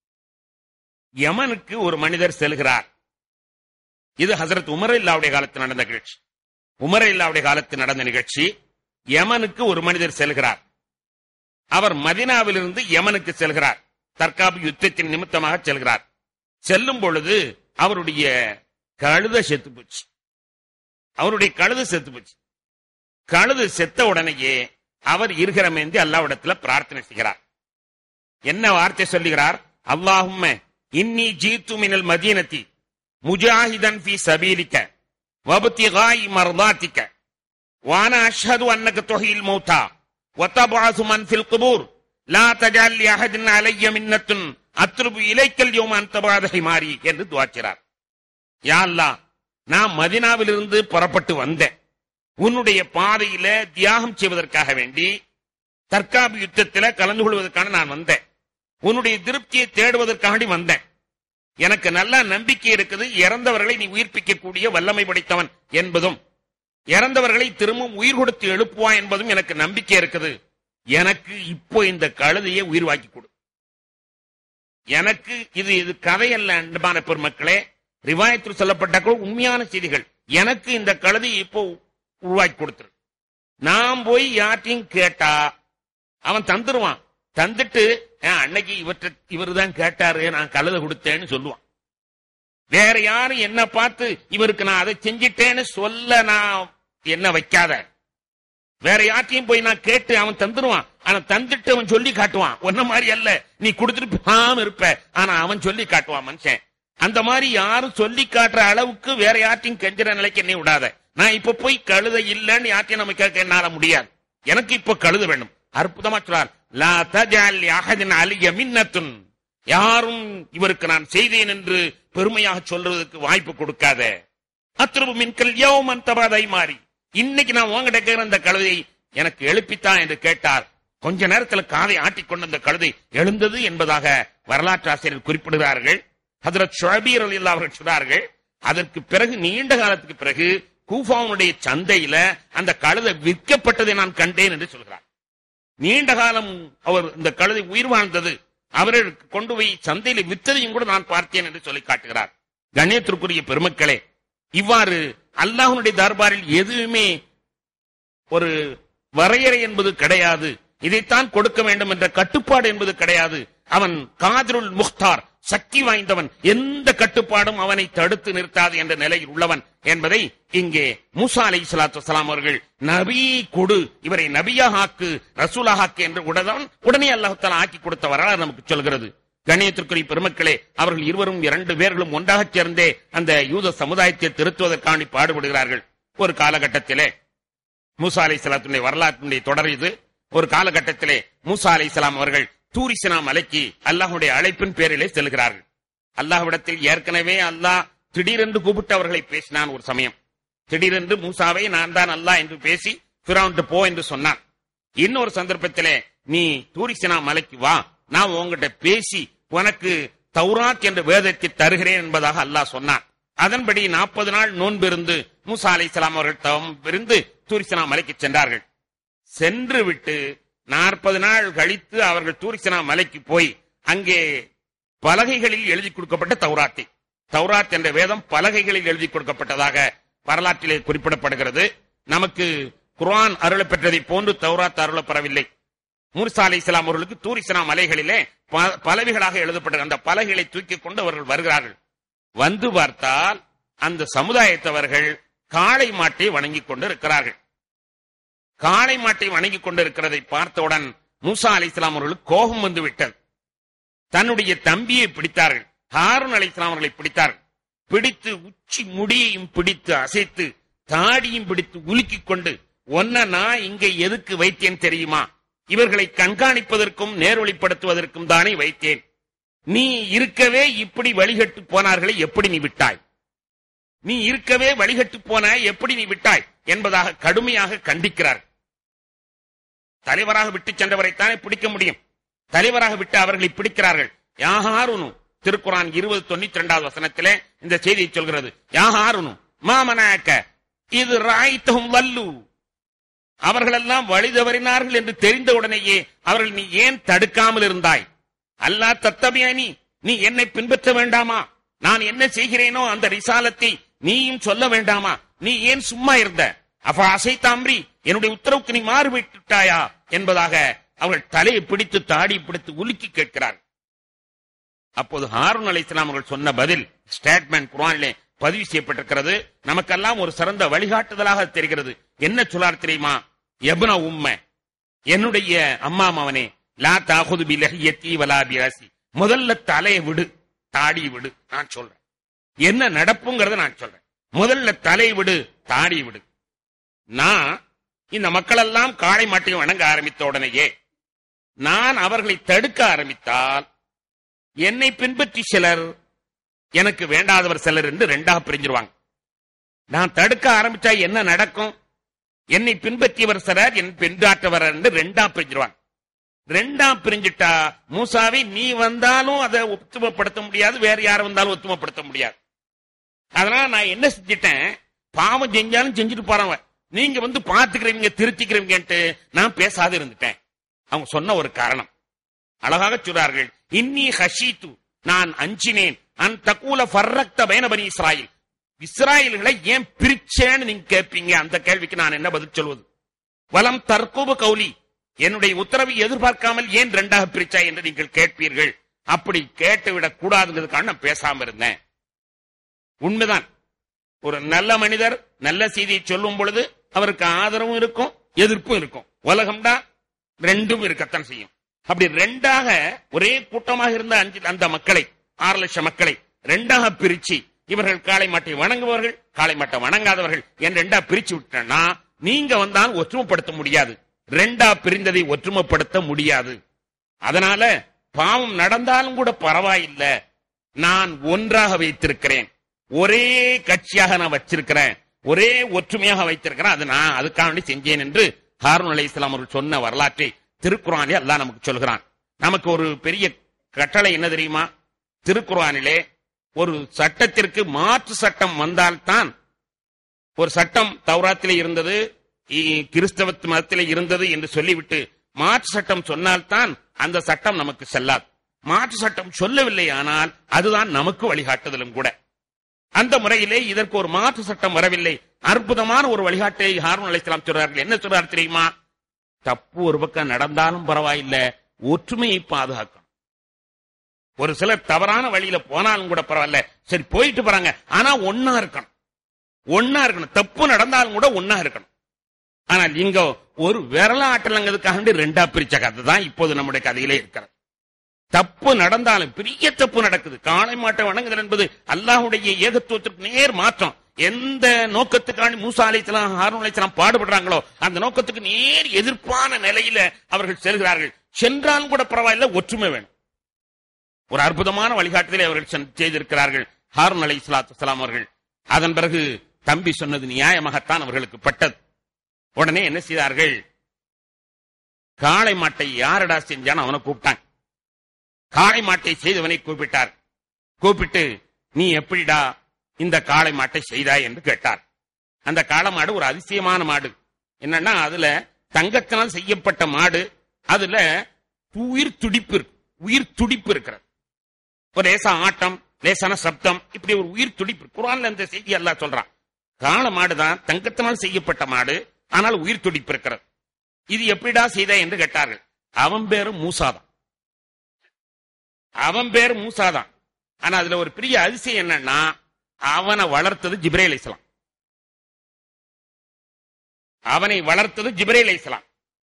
யமனுக்கு ஒரு மனிதர் செல்கிறார் இது ஹசரத் உமர் இல்லாவுடைய காலத்தில் நடந்த நிகழ்ச்சி உமர் இல்லாவுடைய காலத்தில் நடந்த நிகழ்ச்சி யமனுக்கு ஒரு மனிதர் செல்கிறார் அவர் மதினாவிலிருந்து யமனுக்கு செல்கிறார் தற்காப்பு யுத்தத்தின் நிமித்தமாக செல்கிறார் செல்லும் பொழுது அவருடைய கழுத செத்து போச்சு அவருடைய கழுது செத்து போச்சு கழுது செத்த உடனேயே அவர் இருகிறமேந்தி அல்லாவிடத்துல பிரார்த்தனை செய்கிறார் என்ன வார்த்தை சொல்லுகிறார் அல்லாஹும்ம இன்னி ஜீத்து மினல் மதீனத்தி முஜாஹிதன் ஃபி சபீலிக்க வபத்திகாய் மர்தாத்திக்க وانا اشهد انك تحيي الموتى وتبعث من في القبور لا تجعل لاحد علي منة اطلب اليك اليوم ان تبعث حماري என்று துவாக்கிறார் யா அல்லாஹ் நான் மதினாவிலிருந்து புறப்பட்டு வந்தேன் உன்னுடைய பாதையில தியாகம் செய்வதற்காக வேண்டி தற்காப்பு யுத்தத்தில கலந்து கொள்வதற்கான நான் வந்தேன் உன்னுடைய திருப்தியை தேடுவதற்காண்டி வந்தேன் எனக்கு நல்ல நம்பிக்கை இருக்குது இறந்தவர்களை நீ உயிர்ப்பிக்கக்கூடிய வல்லமை படைத்தவன் என்பதும் இறந்தவர்களை திரும்பவும் உயிர் கொடுத்து எழுப்புவான் என்பதும் எனக்கு நம்பிக்கை இருக்குது எனக்கு இப்போ இந்த கழுதையை உயிர் வாக்கி கொடு எனக்கு இது இது கதையல்ல அன்பான பெருமக்களே ரிவாயத்தில் சொல்லப்பட்ட கூட உண்மையான செய்திகள் எனக்கு இந்த கழுதையை இப்போ உருவாக்கி கொடுத்துரு நான் போய் யார்ட்டையும் கேட்டா அவன் தந்துருவான் தந்துட்டு "ஆ, அன்னைக்கு இவற்றை இவர் தான் கேட்டாரு நான் கழுதை கொடுத்தேன்னு சொல்லுவான் வேற யாரும் என்ன பார்த்து இவருக்கு நான் அதை செஞ்சிட்டேன்னு சொல்ல நான் என்ன வைக்காத வேற யார்ட்டையும் போய் நான் கேட்டு அவன் தந்துருவான் ஆனா தந்துட்டு அவன் சொல்லி காட்டுவான் ஒன்ன மாதிரி அல்ல நீ கொடுத்துட்டு பேசாம இருப்ப ஆனா அவன் சொல்லி காட்டுவான் மனுஷன் அந்த மாதிரி யாரும் சொல்லி காட்டுற அளவுக்கு வேற யார்ட்டையும் கெஞ்சுற நிலைக்கு என்னை விடாத நான் இப்ப போய் கழுத இல்லைன்னு யார்ட்டையும் நம்ம கேட்க என்னால முடியாது எனக்கு இப்ப கழுத வேண்டும் அற்புதமா சொல்றார் லா தஜால் அஹதின் அலிய மின்னத்துன் யாரும் இவருக்கு நான் செய்தேன் என்று பெருமையாக சொல்றதுக்கு வாய்ப்பு கொடுக்காத அத்ருபு மின்கல் யௌமன் தபாதை மாறி இன்னைக்கு நான் உங்ககிட்ட கேட்கிற அந்த கழுதையை எனக்கு எழுப்பித்தான் என்று கேட்டார் கொஞ்ச நேரத்துல காதை ஆட்டிக்கொண்ட அந்த கழுதை எழுந்தது என்பதாக வரலாற்று ஆசிரியர் குறிப்பிடுகிறார்கள் ஹதரத் ஷுஅபீர் ரலியல்லாஹு அவர்கள் சொன்னார்கள் அதற்கு பிறகு நீண்ட காலத்துக்கு பிறகு கூஃபாவுடைய சந்தையில அந்த கழுதை விற்கப்பட்டதை நான் கண்டேன் என்று சொல்கிறார் நீண்ட காலம் அவர் இந்த கழுதை உயிர் வாழ்ந்தது அவர்களுக்கு கொண்டு போய் சந்தையில வித்ததையும் கூட நான் பார்த்தேன் என்று சொல்லி காட்டுகிறார் கண்ணியத்திற்குரிய பெருமக்களே இவ்வாறு அல்லாஹ்வுடைய தர்பாரில் எதுவுமே ஒரு வரையறை என்பது கிடையாது இதைத்தான் கொடுக்க வேண்டும் என்ற கட்டுப்பாடு என்பது கிடையாது அவன் காதிருல் முக்தார் சக்தி வாய்ந்தவன் எந்த கட்டுப்பாடும் அவனை தடுத்து நிறுத்தாது என்ற நிலையில் உள்ளவன் என்பதை இங்கே மூசா அலை சலாத்து வலாம் அவர்கள் நபி கொடு இவரை நபியாக ஆக்கு ரசூலாக ஆக்கு என்று உடனே உடனே அல்லாஹால ஆக்கி கொடுத்த வரலாறு நமக்கு சொல்கிறது கண்ணியத்திற்குரிய பெருமக்களே அவர்கள் இருவரும் இரண்டு பேர்களும் ஒன்றாகச் சேர்ந்தே அந்த யூத சமுதாயத்தை திருத்துவதற்காண்டி பாடுபடுகிறார்கள் ஒரு காலகட்டத்திலே மூசா அலை சலாத்துடைய வரலாற்றினுடைய தொடர் இது ஒரு காலகட்டத்திலே மூசா அலை சலாம் அவர்கள் தூரிசினா மலைக்கு அல்லாஹுடைய அழைப்பின் பேரிலே செல்கிறார்கள் அல்லாஹ்விடத்தில் ஏற்கனவே அல்லாஹ் திடீரென்று கூப்பிட்டு அவர்களை பேசினான் ஒரு சமயம் திடீரென்று மூசாவை நான் தான் அல்லாஹ் என்று பேசி பிராவுண்டு போ என்று சொன்னான் இன்னொரு சந்தர்ப்பத்திலே நீ தூரிசினா மலைக்கு வா நான் உங்ககிட்ட பேசி உனக்கு தௌராத் என்ற வேதத்தை தருகிறேன் என்பதாக அல்லாஹ் சொன்னான் அதன்படி நாற்பது நாள் நோன்பிருந்து மூசா அலைஹிஸ்ஸலாம் அவர்கள் தவம் இருந்து தூரிசனா மலைக்கு சென்றார்கள் சென்று விட்டு நாற்பது நாள் கழித்து அவர்கள் தூரிசனா மலைக்கு போய் அங்கே பலகைகளில் எழுதி கொடுக்கப்பட்ட தௌராத்தை தௌராத் என்ற வேதம் பலகைகளில் எழுதி கொடுக்கப்பட்டதாக வரலாற்றிலே குறிப்பிடப்படுகிறது நமக்கு குர்ஆன் அருளப்பெற்றதை போன்று தௌராத் அருளப்பெறவில்லை மூர்சா அலை இஸ்லாம் அவர்களுக்கு தூரிசனா மலைகளிலே ப- பலகைகளாக எழுதப்பட்ட அந்த பலகைகளை தூக்கிக் கொண்டு அவர்கள் வருகிறார்கள் வந்து பார்த்தால் அந்த சமுதாயத்தவர்கள் காளை மாட்டை வணங்கிக் கொண்டு இருக்கிறார்கள் காளை மாட்டை வணங்கிக் கொண்டு இருக்கிறதை பார்த்தவுடன் மூசா அலை இஸ்லாம் அவர்களுக்கு கோபம் வந்து விட்டது தன்னுடைய தம்பியை பிடித்தார்கள் ஹாரூன் அலை இஸ்லாம் அவர்களை பிடித்தார்கள் பிடித்து உச்சி முடியையும் பிடித்து அசைத்து தாடியும் பிடித்து உலுக்கிக் கொண்டு ஒன்ன நான் இங்கே எதுக்கு வைத்தேன் தெரியுமா இவர்களை கண்காணிப்பதற்கும் நேர்வழிப்படுத்துவதற்கும் தானே வைத்தேன் நீ இருக்கவே இப்படி வழிகட்டு போனார்களை எப்படி நீ விட்டாய் நீ இருக்கவே வழிகட்டு போனாய் எப்படி நீ விட்டாய் என்பதாக கடுமையாக கண்டிக்கிறார் தலைவராக விட்டு சென்றவரைத்தானே பிடிக்க முடியும் தலைவராக விட்டு அவர்களை பிடிக்கிறார்கள் யாஹாருனு திருக்குரான் இருபது தொண்ணூத்தி ரெண்டாவது வசனத்திலே இந்த செய்தியை சொல்கிறது யாஹாருனு மாமனாக்க இது ராய்த்தகும் வல்லு அவர்களெல்லாம் வழி தவறினார்கள் என்று தெரிந்த உடனேயே அவர்கள் நீ ஏன் தடுக்காமல் இருந்தாய் அல்லாஹ் தத்தபியானி நீ என்னை பின்பற்ற வேண்டாமா நான் என்ன செய்கிறேனோ அந்த ரிசாலத்தை நீயும் சொல்ல வேண்டாமா நீ ஏன் சும்மா இருந்த அப்ப அசை தாம்ரி என்னுடைய உத்தரவுக்கு நீ மாறுவிட்டாயா என்பதாக அவர்கள் தலையை பிடித்து தாடி பிடித்து உலுக்கி கேட்கிறார் அப்போது ஹாரூன் அலைஹிஸ்ஸலாம் அவர்கள் சொன்ன பதில் ஸ்டேட்மெண்ட் குர்ஆனிலே பதிவு செய்யப்பட்டிருக்கிறது நமக்கெல்லாம் ஒரு சிறந்த வழிகாட்டுதலாக தெரிகிறது என்ன சொல்லார் தெரியுமா எபுன உம்ம என்னுடைய அம்மா மவனே லா தாகுது பிலஹியத்தி வலா பிராசி முதல்ல தலையை விடு தாடி விடு நான் சொல்றேன் என்ன நடப்புங்கிறத நான் சொல்றேன் முதல்ல தலை விடு தாடி விடு நான் இந்த மக்கள் எல்லாம் காளை மாட்டையும் வணங்க ஆரம்பித்த உடனேயே நான் அவர்களை தடுக்க ஆரம்பித்தால் என்னை பின்பற்றி சிலர் எனக்கு வேண்டாதவர் சிலர் என்று ரெண்டாக பிரிஞ்சிருவாங்க நான் தடுக்க ஆரம்பிச்சா என்ன நடக்கும் என்னை பின்பற்றியவர் சிலர் என் பின்றாற்றவர் என்று ரெண்டா பிரிஞ்சிருவாங்க ரெண்டா பிரிஞ்சிட்டா மூசாவை நீ வந்தாலும் அதை ஒத்துமைப்படுத்த முடியாது வேற யார் வந்தாலும் ஒத்துமைப்படுத்த முடியாது அதனால நான் என்ன செஞ்சிட்டேன் பாவம் செஞ்சாலும் செஞ்சுட்டு போறவன் நீங்க வந்து பாத்துக்கிறவங்க திருத்திக்கிறவங்கன்ட்டு நான் பேசாது இருந்துட்டேன் அவங்க சொன்ன ஒரு காரணம் அழகாக சொல்றார்கள் இன்னி ஹஷீத்து நான் அஞ்சினேன் அன் தக்கூல ஃபர்ரக்த பைனபனி இஸ்ராயில் இஸ்ராயல்களை ஏன் பிரிச்சேன்னு நீங்க கேட்பீங்க அந்த கேள்விக்கு நான் என்ன பதில் சொல்வது வலம் தற்கோப கௌலி என்னுடைய உத்தரவை எதிர்பார்க்காமல் ஏன் ரெண்டாக பிரிச்சாய் என்று நீங்கள் கேட்பீர்கள் அப்படி கேட்டுவிடக் கூடாதுங்கிறதுக்காக நான் பேசாம இருந்தேன் உண்மைதான் ஒரு நல்ல மனிதர் நல்ல செய்தியை சொல்லும் பொழுது அவருக்கு ஆதரவும் இருக்கும் எதிர்ப்பும் இருக்கும் உலகம்டா ரெண்டும் இருக்கத்தான் செய்யும் அப்படி ரெண்டாக ஒரே கூட்டமாக இருந்த அஞ்சு அந்த மக்களை ஆறு லட்சம் மக்களை ரெண்டாக பிரிச்சு இவர்கள் காளை மாட்டை வணங்குபவர்கள் காளை மாட்டை வணங்காதவர்கள் என் ரெண்டா பிரிச்சு விட்டேன்னா நீங்க வந்தால் ஒற்றுமைப்படுத்த முடியாது ரெண்டா பிரிந்ததை ஒற்றுமைப்படுத்த முடியாது அதனால பாவம் நடந்தாலும் கூட பரவாயில்லை நான் ஒன்றாக வைத்திருக்கிறேன் ஒரே கட்சியாக நான் வச்சிருக்கிறேன் ஒரே ஒற்றுமையாக வைத்திருக்கிறேன் அது நான் அதுக்காக வேண்டி செஞ்சேன் என்று ஹாரூன் அலை இஸ்லாம் அவர்கள் சொன்ன வரலாற்றை திருக்குறானிலே அல்லாஹ் நமக்கு சொல்கிறான் நமக்கு ஒரு பெரிய கட்டளை என்ன தெரியுமா திருக்குறானிலே ஒரு சட்டத்திற்கு மாற்று சட்டம் வந்தால்தான் ஒரு சட்டம் தௌராத்திலே இருந்தது இ- கிறிஸ்தவ மதத்திலே இருந்தது என்று சொல்லிவிட்டு மாற்று சட்டம் சொன்னால்தான் அந்த சட்டம் நமக்கு செல்லாது மாற்று சட்டம் சொல்லவில்லை ஆனால் அதுதான் நமக்கு வழிகாட்டுதலும் கூட அந்த முறையிலே இதற்கு ஒரு மாற்று சட்டம் வரவில்லை அற்புதமான ஒரு வழிகாட்டை ஹாரூன் அலைஹிஸ்ஸலாம் சொல்றார்கள் என்ன சொல்றார் தெரியுமா தப்பு ஒரு பக்கம் நடந்தாலும் பரவாயில்லை ஒற்றுமையை பாதுகாக்கணும் ஒரு சிலர் தவறான வழியில போனாலும் கூட பரவாயில்ல சரி போயிட்டு போறாங்க ஆனா ஒன்னா இருக்கணும் ஒன்னா இருக்கணும் தப்பு நடந்தாலும் கூட ஒன்னா இருக்கணும் ஆனால் இங்க ஒரு விரலாட்டலங்கிறதுக்காக ரெண்டா பிரிச்ச கதை தான் இப்போது நம்முடைய கதையிலே இருக்கிறது தப்பு நடந்தாலும் பெரிய தப்பு நடக்குது காளை மாட்டை வணங்குதல் என்பது அல்லாஹ்வுடைய ஏகத்துவத்திற்கு நேர் மாற்றம் எந்த நோக்கத்துக்காண்டி மூசா அலைத்தலாம் ஹாரூன் அலைத்தலாம் பாடுபடுறாங்களோ அந்த நோக்கத்துக்கு நேர் எதிர்ப்பான நிலையில அவர்கள் செல்கிறார்கள் சென்றாலும் கூட பரவாயில்ல ஒற்றுமை வேணும் ஒரு அற்புதமான வழிகாட்டுதலை அவர்கள் சென்- செய்திருக்கிறார்கள் ஹாரூன் அலை இஸ்லாத்து அவர்கள் அதன் பிறகு தம்பி சொன்னது நியாயமாகத்தான் அவர்களுக்கு பட்டது உடனே என்ன செய்தார்கள் காளை மாட்டை யாரடா செஞ்சான்னு அவனை கூப்பிட்டாங்க காளை மாட்டை செய்தவனை கூப்பிட்டார் கூப்பிட்டு நீ எப்படிடா இந்த காளை மாட்டை செய்தாய் என்று கேட்டார் அந்த காளை மாடு ஒரு அதிசயமான மாடு என்னன்னா அதுல தங்கத்தினால் செய்யப்பட்ட மாடு அதுல உயிர் துடிப்பு இருக்கு. உயிர் துடிப்பு இருக்கிறது ஒரு லேசா ஆட்டம் லேசான சப்தம் இப்படி ஒரு உயிர் துடிப்பு குரான்ல இந்த செய்தி எல்லாம் சொல்றான் காளை மாடுதான் தங்கத்தினால் செய்யப்பட்ட மாடு ஆனால் உயிர் துடிப்பு இருக்கிறது இது எப்படிடா செய்த என்று கேட்டார்கள் அவன் பேரு மூசாதான் அவன் பேரு மூசாதான் ஆனா அதுல ஒரு பெரிய அதிசயம் என்னன்னா அவனை வளர்த்தது ஜிப்ரேல் இஸ்லாம் அவனை வளர்த்தது ஜிப்ரேல் இஸ்லாம்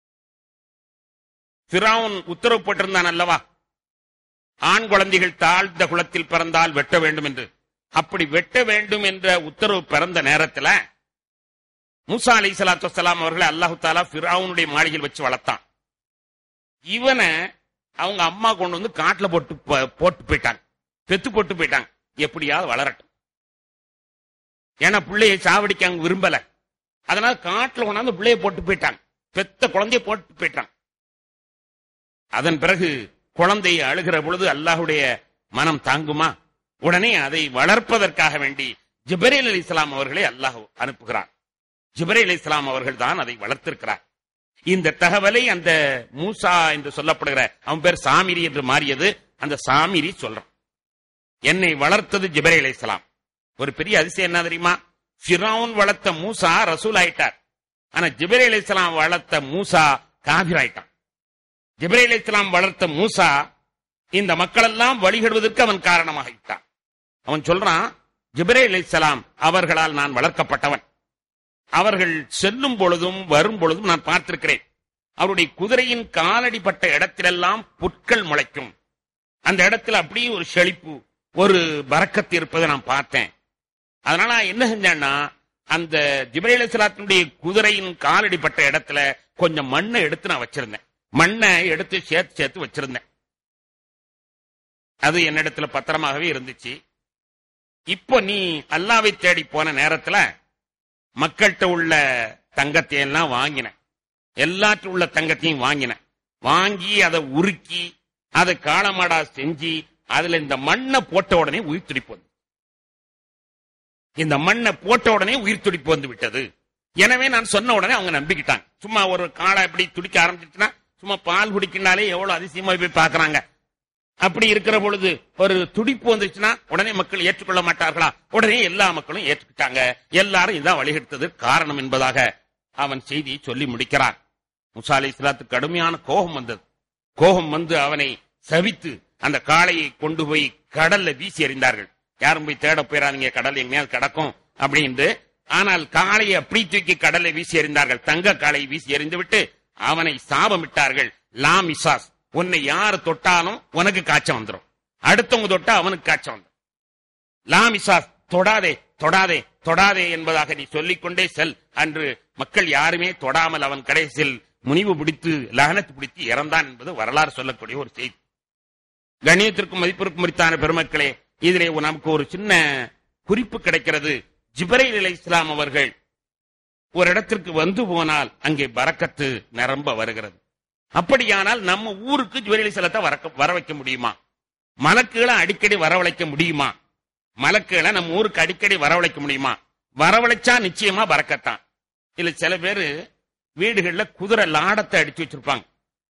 பிராவுன் உத்தரவு போட்டிருந்தான் அல்லவா ஆண் குழந்தைகள் தாழ்ந்த குளத்தில் பிறந்தால் வெட்ட வேண்டும் என்று அப்படி வெட்ட வேண்டும் என்ற உத்தரவு பிறந்த நேரத்துல மூசா அலி சலாத்து வசலாம் அவர்களை அல்லாஹு தாலா பிராவுனுடைய மாளிகையில் வச்சு வளர்த்தான் இவனை அவங்க அம்மா கொண்டு வந்து காட்டுல போட்டு போ- போட்டு போயிட்டாங்க பெத்து போட்டு போயிட்டாங்க எப்படியாவது வளரட்டும் ஏன்னா பிள்ளையை சாவடிக்க அவங்க விரும்பல அதனால காட்டுல கொண்டாந்து பிள்ளைய போட்டு போயிட்டாங்க பெத்த குழந்தைய போட்டு போயிட்டாங்க அதன் பிறகு குழந்தை அழுகிற பொழுது அல்லாஹுடைய மனம் தாங்குமா உடனே அதை வளர்ப்பதற்காக வேண்டி ஜிப்ரேல் அலி இஸ்லாம் அவர்களை அல்லாஹ் அனுப்புகிறார் ஜிப்ரேல் இஸ்லாம் அவர்கள் தான் அதை வளர்த்திருக்கிறார் இந்த தகவலை அந்த மூசா என்று சொல்லப்படுகிற அவன் பேர் சாமிரி என்று மாறியது அந்த சாமிரி சொல்றான் என்னை வளர்த்தது ஜிப்ரேல் அலைஹிஸ்ஸலாம் ஒரு பெரிய அதிசயம் என்ன தெரியுமா ஃபிரௌன் வளர்த்த மூசா ரசூல் ஆயிட்டார் ஆனா ஜிப்ரேல் அலைஹிஸ்ஸலாம் வளர்த்த மூசா காபிர் ஆயிட்டான் ஜிப்ரேல் அலைஹிஸ்ஸலாம் வளர்த்த மூசா இந்த மக்களெல்லாம் வழிகடுவதற்கு அவன் காரணமாகிவிட்டான் அவன் சொல்றான் ஜிப்ரேல் அலைஹிஸ்ஸலாம் அவர்களால் நான் வளர்க்கப்பட்டவன் அவர்கள் செல்லும் பொழுதும் வரும் பொழுதும் நான் பார்த்திருக்கிறேன் அவருடைய குதிரையின் காலடிப்பட்ட இடத்திலெல்லாம் புற்கள் முளைக்கும் அந்த இடத்துல அப்படியே ஒரு செழிப்பு ஒரு பறக்கத்து இருப்பதை நான் பார்த்தேன் அதனால நான் என்ன செஞ்சேன்னா அந்த ஜிப்ரேல் அலைஹிஸ்ஸலாத்தினுடைய குதிரையின் காலடிப்பட்ட இடத்துல கொஞ்சம் மண்ணை எடுத்து நான் வச்சிருந்தேன் மண்ணை எடுத்து சேர்த்து சேர்த்து வச்சிருந்தேன் அது என்னிடத்துல பத்திரமாகவே இருந்துச்சு இப்போ நீ அல்லாவை தேடி போன நேரத்துல மக்கள்கிட்ட உள்ள தங்கத்தை எல்லாம் வாங்கினேன் எல்லாற்றும் உள்ள தங்கத்தையும் வாங்கினேன் வாங்கி அதை உருக்கி அதை காளமாடா செஞ்சு அதுல இந்த மண்ணை போட்ட உடனே உயிர் துடிப்பு வந்து இந்த மண்ணை போட்ட உடனே உயிர் துடிப்பு வந்து விட்டது எனவே நான் சொன்ன உடனே அவங்க நம்பிக்கிட்டாங்க சும்மா ஒரு காளை எப்படி துடிக்க ஆரம்பிச்சிச்சுன்னா சும்மா பால் குடிக்கினாலே எவ்வளவு அதிசயமா போய் பாக்குறாங்க அப்படி இருக்கிற பொழுது ஒரு துடிப்பு வந்துச்சுன்னா உடனே மக்கள் ஏற்றுக்கொள்ள மாட்டார்களா உடனே எல்லா மக்களும் ஏற்றுக்கிட்டாங்க எல்லாரும் இதான் வழிகெடுத்தது காரணம் என்பதாக அவன் செய்தியை சொல்லி முடிக்கிறான் முசா அலி இஸ்லாத்துக்கு கடுமையான கோபம் வந்தது கோபம் வந்து அவனை சவித்து அந்த காளையை கொண்டு போய் கடல்ல வீசி எறிந்தார்கள் யாரும் போய் தேட போயிடாதீங்க கடல் எங்கேயாவது கிடக்கும் அப்படின்ட்டு ஆனால் காளையை அப்படி தூக்கி கடல்ல வீசி எறிந்தார்கள் தங்க காளையை வீசி எறிந்து விட்டு அவனை சாபமிட்டார்கள் லாம் இசாஸ் உன்னை யார் தொட்டாலும் உனக்கு காய்ச்சல் வந்துடும் அடுத்தவங்க தொட்டா அவனுக்கு காய்ச்சல் வந்துடும் லாம் இசாஸ் தொடாதே தொடாதே தொடாதே என்பதாக நீ சொல்லிக்கொண்டே செல் அன்று மக்கள் யாருமே தொடாமல் அவன் கடைசியில் முனிவு பிடித்து லகனத்து பிடித்து இறந்தான் என்பது வரலாறு சொல்லக்கூடிய ஒரு செய்தி கணியத்திற்கும் மதிப்பிற்கும் மறித்தான பெருமக்களே இதிலே நமக்கு ஒரு சின்ன குறிப்பு கிடைக்கிறது ஜிப்ரைல் அலை இஸ்லாம் அவர்கள் ஒரு இடத்திற்கு வந்து போனால் அங்கே பரக்கத்து நிரம்ப வருகிறது அப்படியானால் நம்ம ஊருக்கு ஜுவலி செலத்தை வர வர வைக்க முடியுமா மலக்குகளை அடிக்கடி வரவழைக்க முடியுமா மலக்குகளை நம்ம ஊருக்கு அடிக்கடி வரவழைக்க முடியுமா வரவழைச்சா நிச்சயமா பறக்கத்தான் இல்ல சில பேரு வீடுகள்ல குதிரை லாடத்தை அடிச்சு வச்சிருப்பாங்க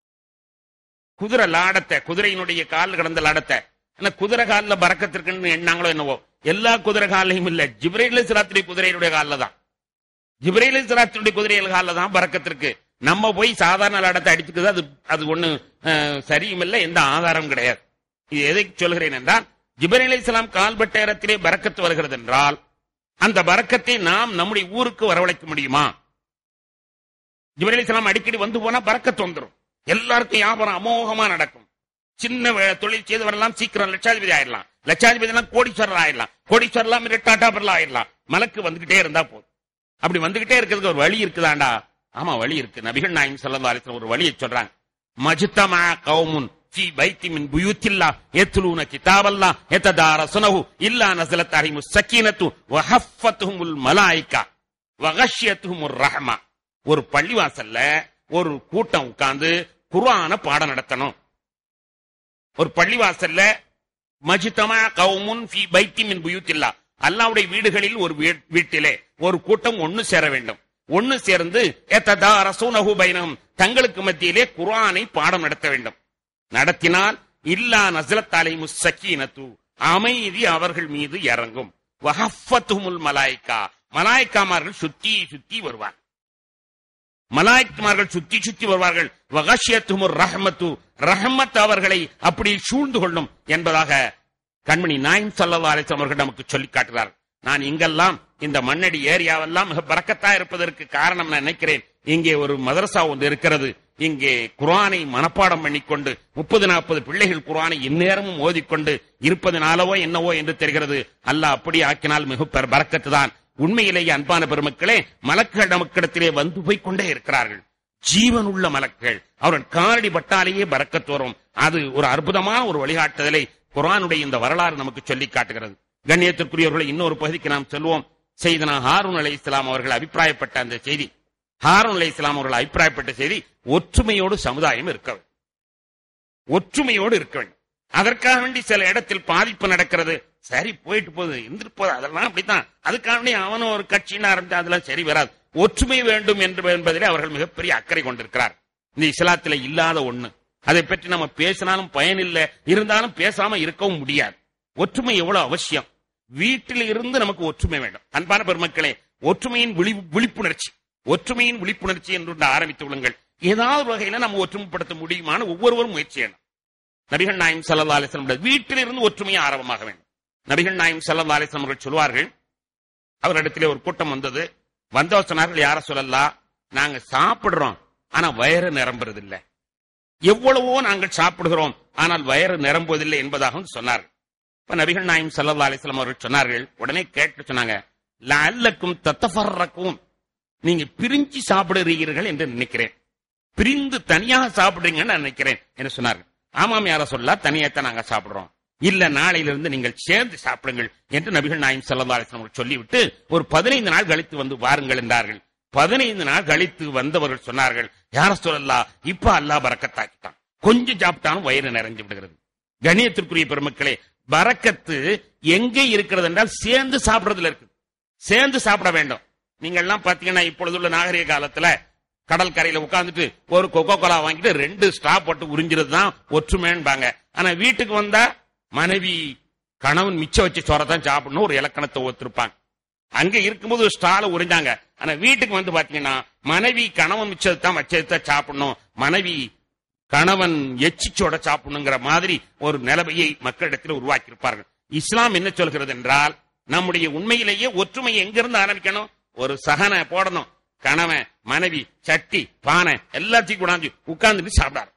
குதிரை லாடத்தை குதிரையினுடைய கால் கிடந்த லாடத்தை ஆனா குதிரை கால்ல பறக்கத்திற்குன்னு எண்ணாங்களோ என்னவோ எல்லா குதிரை காலையும் இல்ல ஜிப்ரைல சிராத்திரி குதிரையினுடைய காலில் தான் ஜிப்ரைல சிராத்தினுடைய குதிரைகள் காலில் தான் பறக்கத்திற்கு நம்ம போய் சாதாரண லாடத்தை அடிச்சுக்குது அது அது ஒண்ணு அஹ், சரியும் இல்லை எந்த ஆதாரம் கிடையாது இது எதை சொல்கிறேன் என்றால் ஜிப்ரைல் இஸ்லாம் கால்பட்ட இடத்திலே பறக்கத்து வருகிறது என்றால் அந்த பறக்கத்தை நாம் நம்முடைய ஊருக்கு வரவழைக்க முடியுமா ஜிப்ரைல் இஸ்லாம் அடிக்கடி வந்து போனா பறக்கத்து வந்துடும் எல்லாருக்கும் வியாபாரம் அமோகமா நடக்கும் சின்ன வே- தொழில் செய்தவரெல்லாம் சீக்கிரம் லட்சாதிபதி ஆயிடலாம் லட்சாதிபதி எல்லாம் கோடீஸ்வரர் ஆயிடலாம் கோடீஸ்வரர்லாம் டாடா பர்லா ஆயிடலாம் மலக்கு வந்துகிட்டே இருந்தா போதும் அப்படி வந்துகிட்டே இருக்கிறதுக்கு ஒரு வழி இருக்குதாண்டா ஆமா வழி இருக்கு நபிகள் நாயம் ஸல்லல்லாஹு அலைஹி வஸல்லம் ஒரு வழியை சொல்றாங்க மஜ்தமா கௌமுன் ஃபீ பைத்தி மின் புயூத்தில்லா யத்லூன கிதாபல்லா யததாரசுனஹு இல்லா நஸலத் அலைஹிமுஸ் ஸக்கீனத்து வ ஹஃபத்துஹுமுல் மலாயிகா வ கஷ்யத்துஹுமுர் ரஹ்மா ஒரு பள்ளிவாசல்ல ஒரு கூட்டம் உட்கார்ந்து குர்ஆன பாடம் நடத்தணும் ஒரு பள்ளிவாசல்ல மஜிதமா கவுமுன் ஃபி பைத்தி மின் புயூத்தில்லா அல்லாவுடைய வீடுகளில் ஒரு வீ- வீட்டிலே ஒரு கூட்டம் ஒன்னு சேர வேண்டும் ஒன்னு சேர்ந்து எத்ததா அரசூனஹு பைனஹும் தங்களுக்கு மத்தியிலே குர்ஆனை பாடம் நடத்த வேண்டும் நடத்தினால் இல்லா நஸ்லத் அலைஹிமுஸ் சக்கீனத்து அமைதி அவர்கள் மீது இறங்கும் வஹஃபத்துஹுமுல் மலாயிகா மலாய்க்காமார்கள் சுத்தி சுத்தி வருவார் மலாய்க்குமார்கள் சுத்தி சுத்தி வருவார்கள் வகஷியத்துமுர் ரஹமத்து ரஹமத் அவர்களை அப்படி சூழ்ந்து கொள்ளும் என்பதாக கண்மணி நாயம் சல்லா அலிஸ்லாம் அவர்கள் நமக்கு சொல்லி காட்டுகிறார் நான் இங்கெல்லாம் இந்த மண்ணடி ஏரியாவெல்லாம் மிக பறக்கத்தா இருப்பதற்கு காரணம் நான் நினைக்கிறேன் இங்கே ஒரு மதரசா ஒன்று இருக்கிறது இங்கே குர்ஆனை மனப்பாடம் பண்ணிக்கொண்டு முப்பது நாற்பது பிள்ளைகள் குர்ஆனை இந்நேரமும் ஓதிக்கொண்டு இருப்பதனாலவோ என்னவோ என்று தெரிகிறது அல்லாஹ் அப்படி ஆக்கினால் மிக பெரு பறக்கத்து தான் உண்மையிலேயே அன்பான பெருமக்களே மலக்குகள் நமக்கிடத்திலே வந்து போய் கொண்டே இருக்கிறார்கள் ஜீவனுள்ள மலக்குகள் அவர்கள் காரடி பட்டாலேயே பறக்கத் வரும் அது ஒரு அற்புதமான ஒரு வழிகாட்டுதலை குர்ஆனுடைய இந்த வரலாறு நமக்கு சொல்லி காட்டுகிறது கண்ணியத்திற்குரியவர்களை இன்னொரு பகுதிக்கு நாம் செல்வோம் செய்தனா ஹாரூன் அலை இஸ்லாம் அவர்கள் அபிப்பிராயப்பட்ட அந்த செய்தி ஹாரூன் அலை இஸ்லாம் அவர்கள் அபிப்பிராயப்பட்ட செய்தி ஒற்றுமையோடு சமுதாயம் இருக்க வேண்டும் ஒற்றுமையோடு இருக்க வேண்டும் அதற்காக வேண்டி சில இடத்தில் பாதிப்பு நடக்கிறது சரி போயிட்டு போகுது இருந்துட்டு போகுது அதெல்லாம் அப்படித்தான் அதுக்காக வேண்டி அவனும் ஒரு கட்சின்னு ஆரம்பிச்சு அதெல்லாம் சரி வராது ஒற்றுமை வேண்டும் என்று என்பதிலே அவர்கள் மிகப்பெரிய அக்கறை கொண்டிருக்கிறார் இந்த இஸ்லாத்துல இல்லாத ஒண்ணு அதை பற்றி நம்ம பேசினாலும் பயனில்லை இருந்தாலும் பேசாம இருக்கவும் முடியாது ஒற்றுமை எவ்வளவு அவசியம் வீட்டில் இருந்து நமக்கு ஒற்றுமை வேண்டும் அன்பான பெருமக்களே ஒற்றுமையின் விழி விழிப்புணர்ச்சி ஒற்றுமையின் விழிப்புணர்ச்சி என்று ஒன்று ஆரம்பித்து விடுங்கள் ஏதாவது ஒரு வகையில நம்ம ஒற்றுமைப்படுத்த முடியுமான்னு ஒவ்வொருவரும் முயற்சி செய்யணும் நபிகள் நாயம் சல்லா அலிஸ்லம் வீட்டில் இருந்து ஒற்றுமையை ஆரம்பமாக வேண்டும் நபிகள் நாயம் சல்லா அலிஸ்லம் அவர்கள் சொல்வார்கள் அவரிடத்திலே ஒரு கூட்டம் வந்தது வந்தவர் சொன்னார்கள் யார சொல்லலாம் நாங்க சாப்பிடுறோம் ஆனா வயிறு நிரம்புறது இல்லை எவ்வளவோ நாங்கள் சாப்பிடுகிறோம் ஆனால் வயிறு நிரம்புவதில்லை என்பதாக சொன்னார்கள் இப்ப நபிகள் நாயம் சல்லா அலிஸ்லாம் அவர்கள் சொன்னார்கள் உடனே கேட்டு சொன்னாங்க லல்லக்கும் தத்தஃபர்ரக்கும் நீங்க பிரிஞ்சு சாப்பிடுறீர்கள் என்று நினைக்கிறேன் பிரிந்து தனியாக சாப்பிடுறீங்கன்னு நான் நினைக்கிறேன் என்று சொன்னார்கள் ஆமாம் யார சொல்ல தனியாத்தான் நாங்க சாப்பிடுறோம் இல்ல நாளையிலிருந்து நீங்கள் சேர்ந்து சாப்பிடுங்கள் என்று நபிகள் நாயம் சல்லா அலிஸ்லாம் அவர்கள் சொல்லிவிட்டு ஒரு பதினைந்து நாள் கழித்து வந்து வாருங்கள் என்றார்கள் பதினைந்து நாள் கழித்து வந்தவர்கள் சொன்னார்கள் யார சொல்லலா இப்ப அல்லாஹ் பறக்கத்தாக்கிட்டான் கொஞ்சம் சாப்பிட்டாலும் வயிறு நிறைஞ்சு விடுகிறது கணியத்திற்குரிய பெருமக்களே பறக்கத்து எங்கே இருக்கிறது என்றால் சேர்ந்து சாப்பிடுறதுல இருக்கு சேர்ந்து சாப்பிட வேண்டும் நீங்க எல்லாம் பாத்தீங்கன்னா இப்பொழுதுள்ள நாகரிக காலத்துல கடல் கரையில உட்கார்ந்துட்டு ஒரு கொக்கோ கோலா வாங்கிட்டு ரெண்டு ஸ்ட்ரா போட்டு உறிஞ்சிறது தான் ஒற்றுமைன்பாங்க ஆனா வீட்டுக்கு வந்தா மனைவி கணவன் மிச்சம் வச்சு சோறதான் சாப்பிடணும் ஒரு இலக்கணத்தை ஒத்துருப்பாங்க அங்க இருக்கும்போது ஒரு ஸ்டால உறிஞ்சாங்க ஆனா வீட்டுக்கு வந்து பாத்தீங்கன்னா மனைவி கணவன் மிச்சத்தை தான் வச்சதை சாப்பிடணும் மனைவி கணவன் எச்சிச்சோட சாப்பிடணுங்கிற மாதிரி ஒரு நிலைமையை மக்களிடத்தில் உருவாக்கி இருப்பார்கள் இஸ்லாம் என்ன சொல்கிறது என்றால் நம்முடைய உண்மையிலேயே ஒற்றுமை எங்கிருந்து ஆரம்பிக்கணும் ஒரு சகனை போடணும் கணவன் மனைவி சட்டி பானை எல்லாத்தையும் கூடாந்து உட்கார்ந்துட்டு சாப்பிடாரு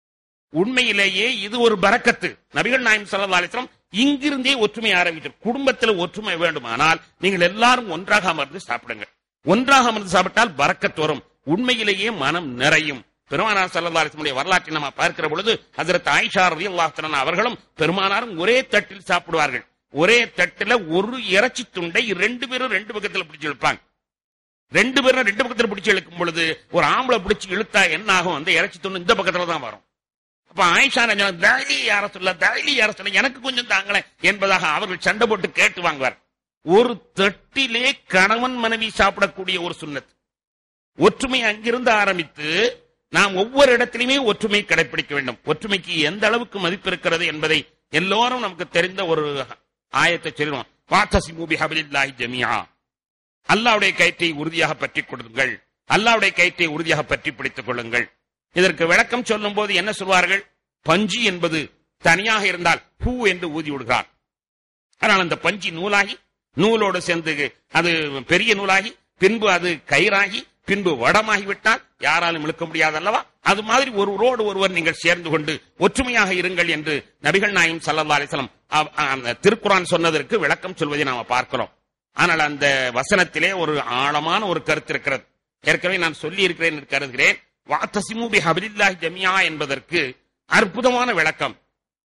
உண்மையிலேயே இது ஒரு பரக்கத்து நபிகள் நாயம் சல்லா அலிஸ்லாம் இங்கிருந்தே ஒற்றுமை ஆரம்பித்தார் குடும்பத்தில் ஒற்றுமை வேண்டுமானால் நீங்கள் எல்லாரும் ஒன்றாக அமர்ந்து சாப்பிடுங்க ஒன்றாக அமர்ந்து சாப்பிட்டால் பரக்கத்து வரும் உண்மையிலேயே மனம் நிறையும் பெருமானார் சல்லா அலிஸ்லமுடைய வரலாற்றை நம்ம பார்க்கிற பொழுது ஹசரத் ஆயிஷா ரவி அல்லாஹ் அவர்களும் பெருமானாரும் ஒரே தட்டில் சாப்பிடுவார்கள் ஒரே தட்டுல ஒரு இறைச்சி துண்டை ரெண்டு பேரும் ரெண்டு பக்கத்துல பிடிச்சு இழுப்பாங்க ரெண்டு பேரும் ரெண்டு பக்கத்துல பிடிச்சு இழுக்கும் பொழுது ஒரு ஆம்பளை பிடிச்சு இழுத்தா என்ன ஆகும் அந்த இறைச்சி துண்டு இந்த பக்கத்துல தான் வரும் அப்ப ஆயிஷா நஜம் தைலி யார சொல்ல தைலி யார சொல்ல எனக்கு கொஞ்சம் தாங்களேன் என்பதாக அவர்கள் சண்டை போட்டு கேட்டு வாங்குவார் ஒரு தட்டிலே கணவன் மனைவி சாப்பிடக்கூடிய ஒரு சுண்ணத் ஒற்றுமை அங்கிருந்து ஆரம்பித்து நாம் ஒவ்வொரு இடத்திலுமே ஒற்றுமை கடைபிடிக்க வேண்டும் ஒற்றுமைக்கு எந்த அளவுக்கு மதிப்பு இருக்கிறது என்பதை எல்லோரும் நமக்கு தெரிந்த ஒரு ஆயத்தை சொல்லுவோம் வாத்தசிமூபி ஹபிலில்லாஹி ஜமியா அல்லாவுடைய கயிற்றை உறுதியாக பற்றிக் கொடுங்கள் அல்லாவுடைய கயிற்றை உறுதியாக பற்றி பிடித்துக் கொள்ளுங்கள் இதற்கு விளக்கம் சொல்லும் போது என்ன சொல்வார்கள் பஞ்சு என்பது தனியாக இருந்தால் பூ என்று ஊதி விடுகிறார் ஆனால் அந்த பஞ்சு நூலாகி நூலோடு சேர்ந்து அது பெரிய நூலாகி பின்பு அது கயிறாகி பின்பு வடமாகிவிட்டால் யாராலும் இழுக்க முடியாது அல்லவா அது மாதிரி ஒருவரோடு ஒருவர் நீங்கள் சேர்ந்து கொண்டு ஒற்றுமையாக இருங்கள் என்று நபிகள் நாயம் சல்லா அலிஸ்லாம் திருக்குறான் சொன்னதற்கு விளக்கம் சொல்வதை நாம பார்க்கிறோம் ஆனால் அந்த வசனத்திலே ஒரு ஆழமான ஒரு கருத்து இருக்கிறது ஏற்கனவே நான் சொல்லி இருக்கிறேன் என்று கருதுகிறேன் வாத்தசிமூபி ஹபிலில்லாஹி ஜமியா என்பதற்கு அற்புதமான விளக்கம்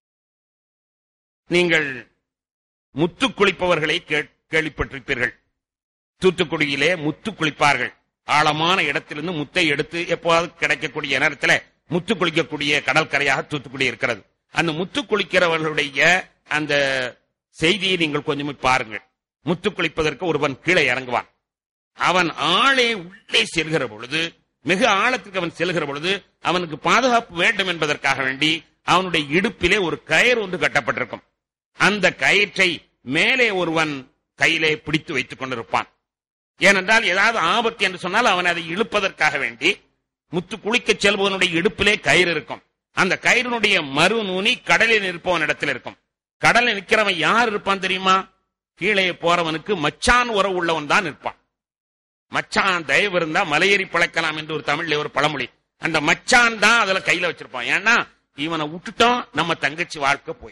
நீங்கள் முத்து குளிப்பவர்களை கேள்விப்பட்டிருப்பீர்கள் தூத்துக்குடியிலே முத்து குளிப்பார்கள் ஆழமான இடத்திலிருந்து முத்தை எடுத்து எப்போதாவது கிடைக்கக்கூடிய நேரத்தில் முத்து குளிக்கக்கூடிய கடற்கரையாக தூத்துக்குடி இருக்கிறது அந்த முத்து குளிக்கிறவர்களுடைய அந்த செய்தியை நீங்கள் கொஞ்சம் பாருங்கள் முத்து குளிப்பதற்கு ஒருவன் கீழே இறங்குவான் அவன் ஆளே உள்ளே செல்கிற பொழுது மிக ஆழத்துக்கு அவன் செல்கிற பொழுது அவனுக்கு பாதுகாப்பு வேண்டும் என்பதற்காக வேண்டி அவனுடைய இடுப்பிலே ஒரு கயிறு ஒன்று கட்டப்பட்டிருக்கும் அந்த கயிற்றை மேலே ஒருவன் கையிலே பிடித்து வைத்துக் கொண்டிருப்பான் ஏனென்றால் ஏதாவது ஆபத்து என்று சொன்னால் அவன் அதை இழுப்பதற்காக வேண்டி முத்து குளிக்கச் செல்பவனுடைய இடுப்பிலே கயிறு இருக்கும் அந்த கயிறினுடைய மறு நுனி கடலில் இருப்பவன் இடத்தில் இருக்கும் கடலில் நிற்கிறவன் யார் இருப்பான் தெரியுமா கீழே போறவனுக்கு மச்சான் உறவு உள்ளவன் தான் இருப்பான் மச்சான் தயவு இருந்தா மலையேறி பழக்கலாம் என்று ஒரு தமிழ்ல ஒரு பழமொழி அந்த மச்சான் தான் அதுல கையில வச்சிருப்பான் ஏன்னா இவனை விட்டுட்டோம் நம்ம தங்கச்சி வாழ்க்கை போய்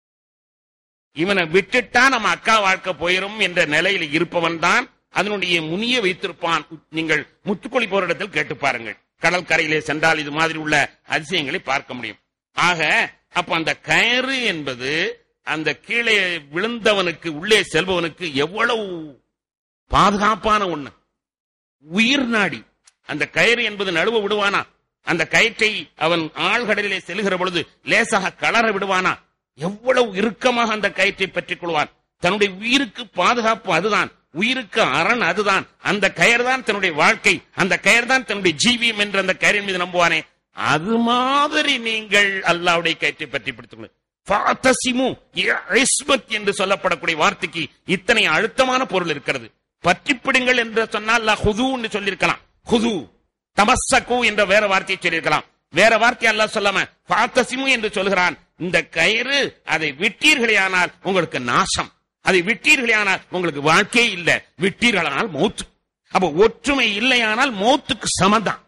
இவனை விட்டுட்டா நம்ம அக்கா வாழ்க்கை போயிரும் என்ற நிலையில் இருப்பவன் தான் அதனுடைய முனிய வைத்திருப்பான் நீங்கள் முத்துக்குளி போற இடத்தில் கேட்டு பாருங்கள் கடல் கரையிலே சென்றால் இது மாதிரி உள்ள அதிசயங்களை பார்க்க முடியும் ஆக அப்ப அந்த கயிறு என்பது அந்த கீழே விழுந்தவனுக்கு உள்ளே செல்பவனுக்கு எவ்வளவு பாதுகாப்பான ஒண்ணு உயிர் நாடி அந்த கயிறு என்பது நழுவ விடுவானா அந்த கயிற்றை அவன் ஆழ்கடலிலே செல்கிற பொழுது லேசாக கலர விடுவானா எவ்வளவு இறுக்கமாக அந்த கயிற்றை பற்றிக் கொள்வான் தன்னுடைய உயிருக்கு பாதுகாப்பு அதுதான் உயிருக்கு அரண் அதுதான் அந்த கயிறு தான் தன்னுடைய வாழ்க்கை அந்த கயிறு தான் தன்னுடைய ஜீவியம் என்று அந்த கயிறின் மீது நம்புவானே அது மாதிரி நீங்கள் அல்லாவுடைய கயிற்றை பற்றி பிடித்துக் ஃபாத்தசிமு இஸ்மத் என்று சொல்லப்படக்கூடிய வார்த்தைக்கு இத்தனை அழுத்தமான பொருள் இருக்கிறது பற்றிப்பிடுங்கள் என்று சொன்னால் அல்லாஹ் ஹுது என்று சொல்லியிருக்கலாம் ஹுது தமஸ்ஸகு என்ற வேற வார்த்தையை சொல்லியிருக்கலாம் வேற வார்த்தை அல்லாஹ் சொல்லாம ஃபாத்தசிமு என்று சொல்கிறான் இந்த கயிறு அதை விட்டீர்களே ஆனால் உங்களுக்கு நாசம் அதை விட்டீர்களே ஆனால் உங்களுக்கு வாழ்க்கையே இல்ல விட்டீர்களானால் மௌத்து அப்ப ஒற்றுமை இல்லையானால் மௌத்துக்கு சமதான்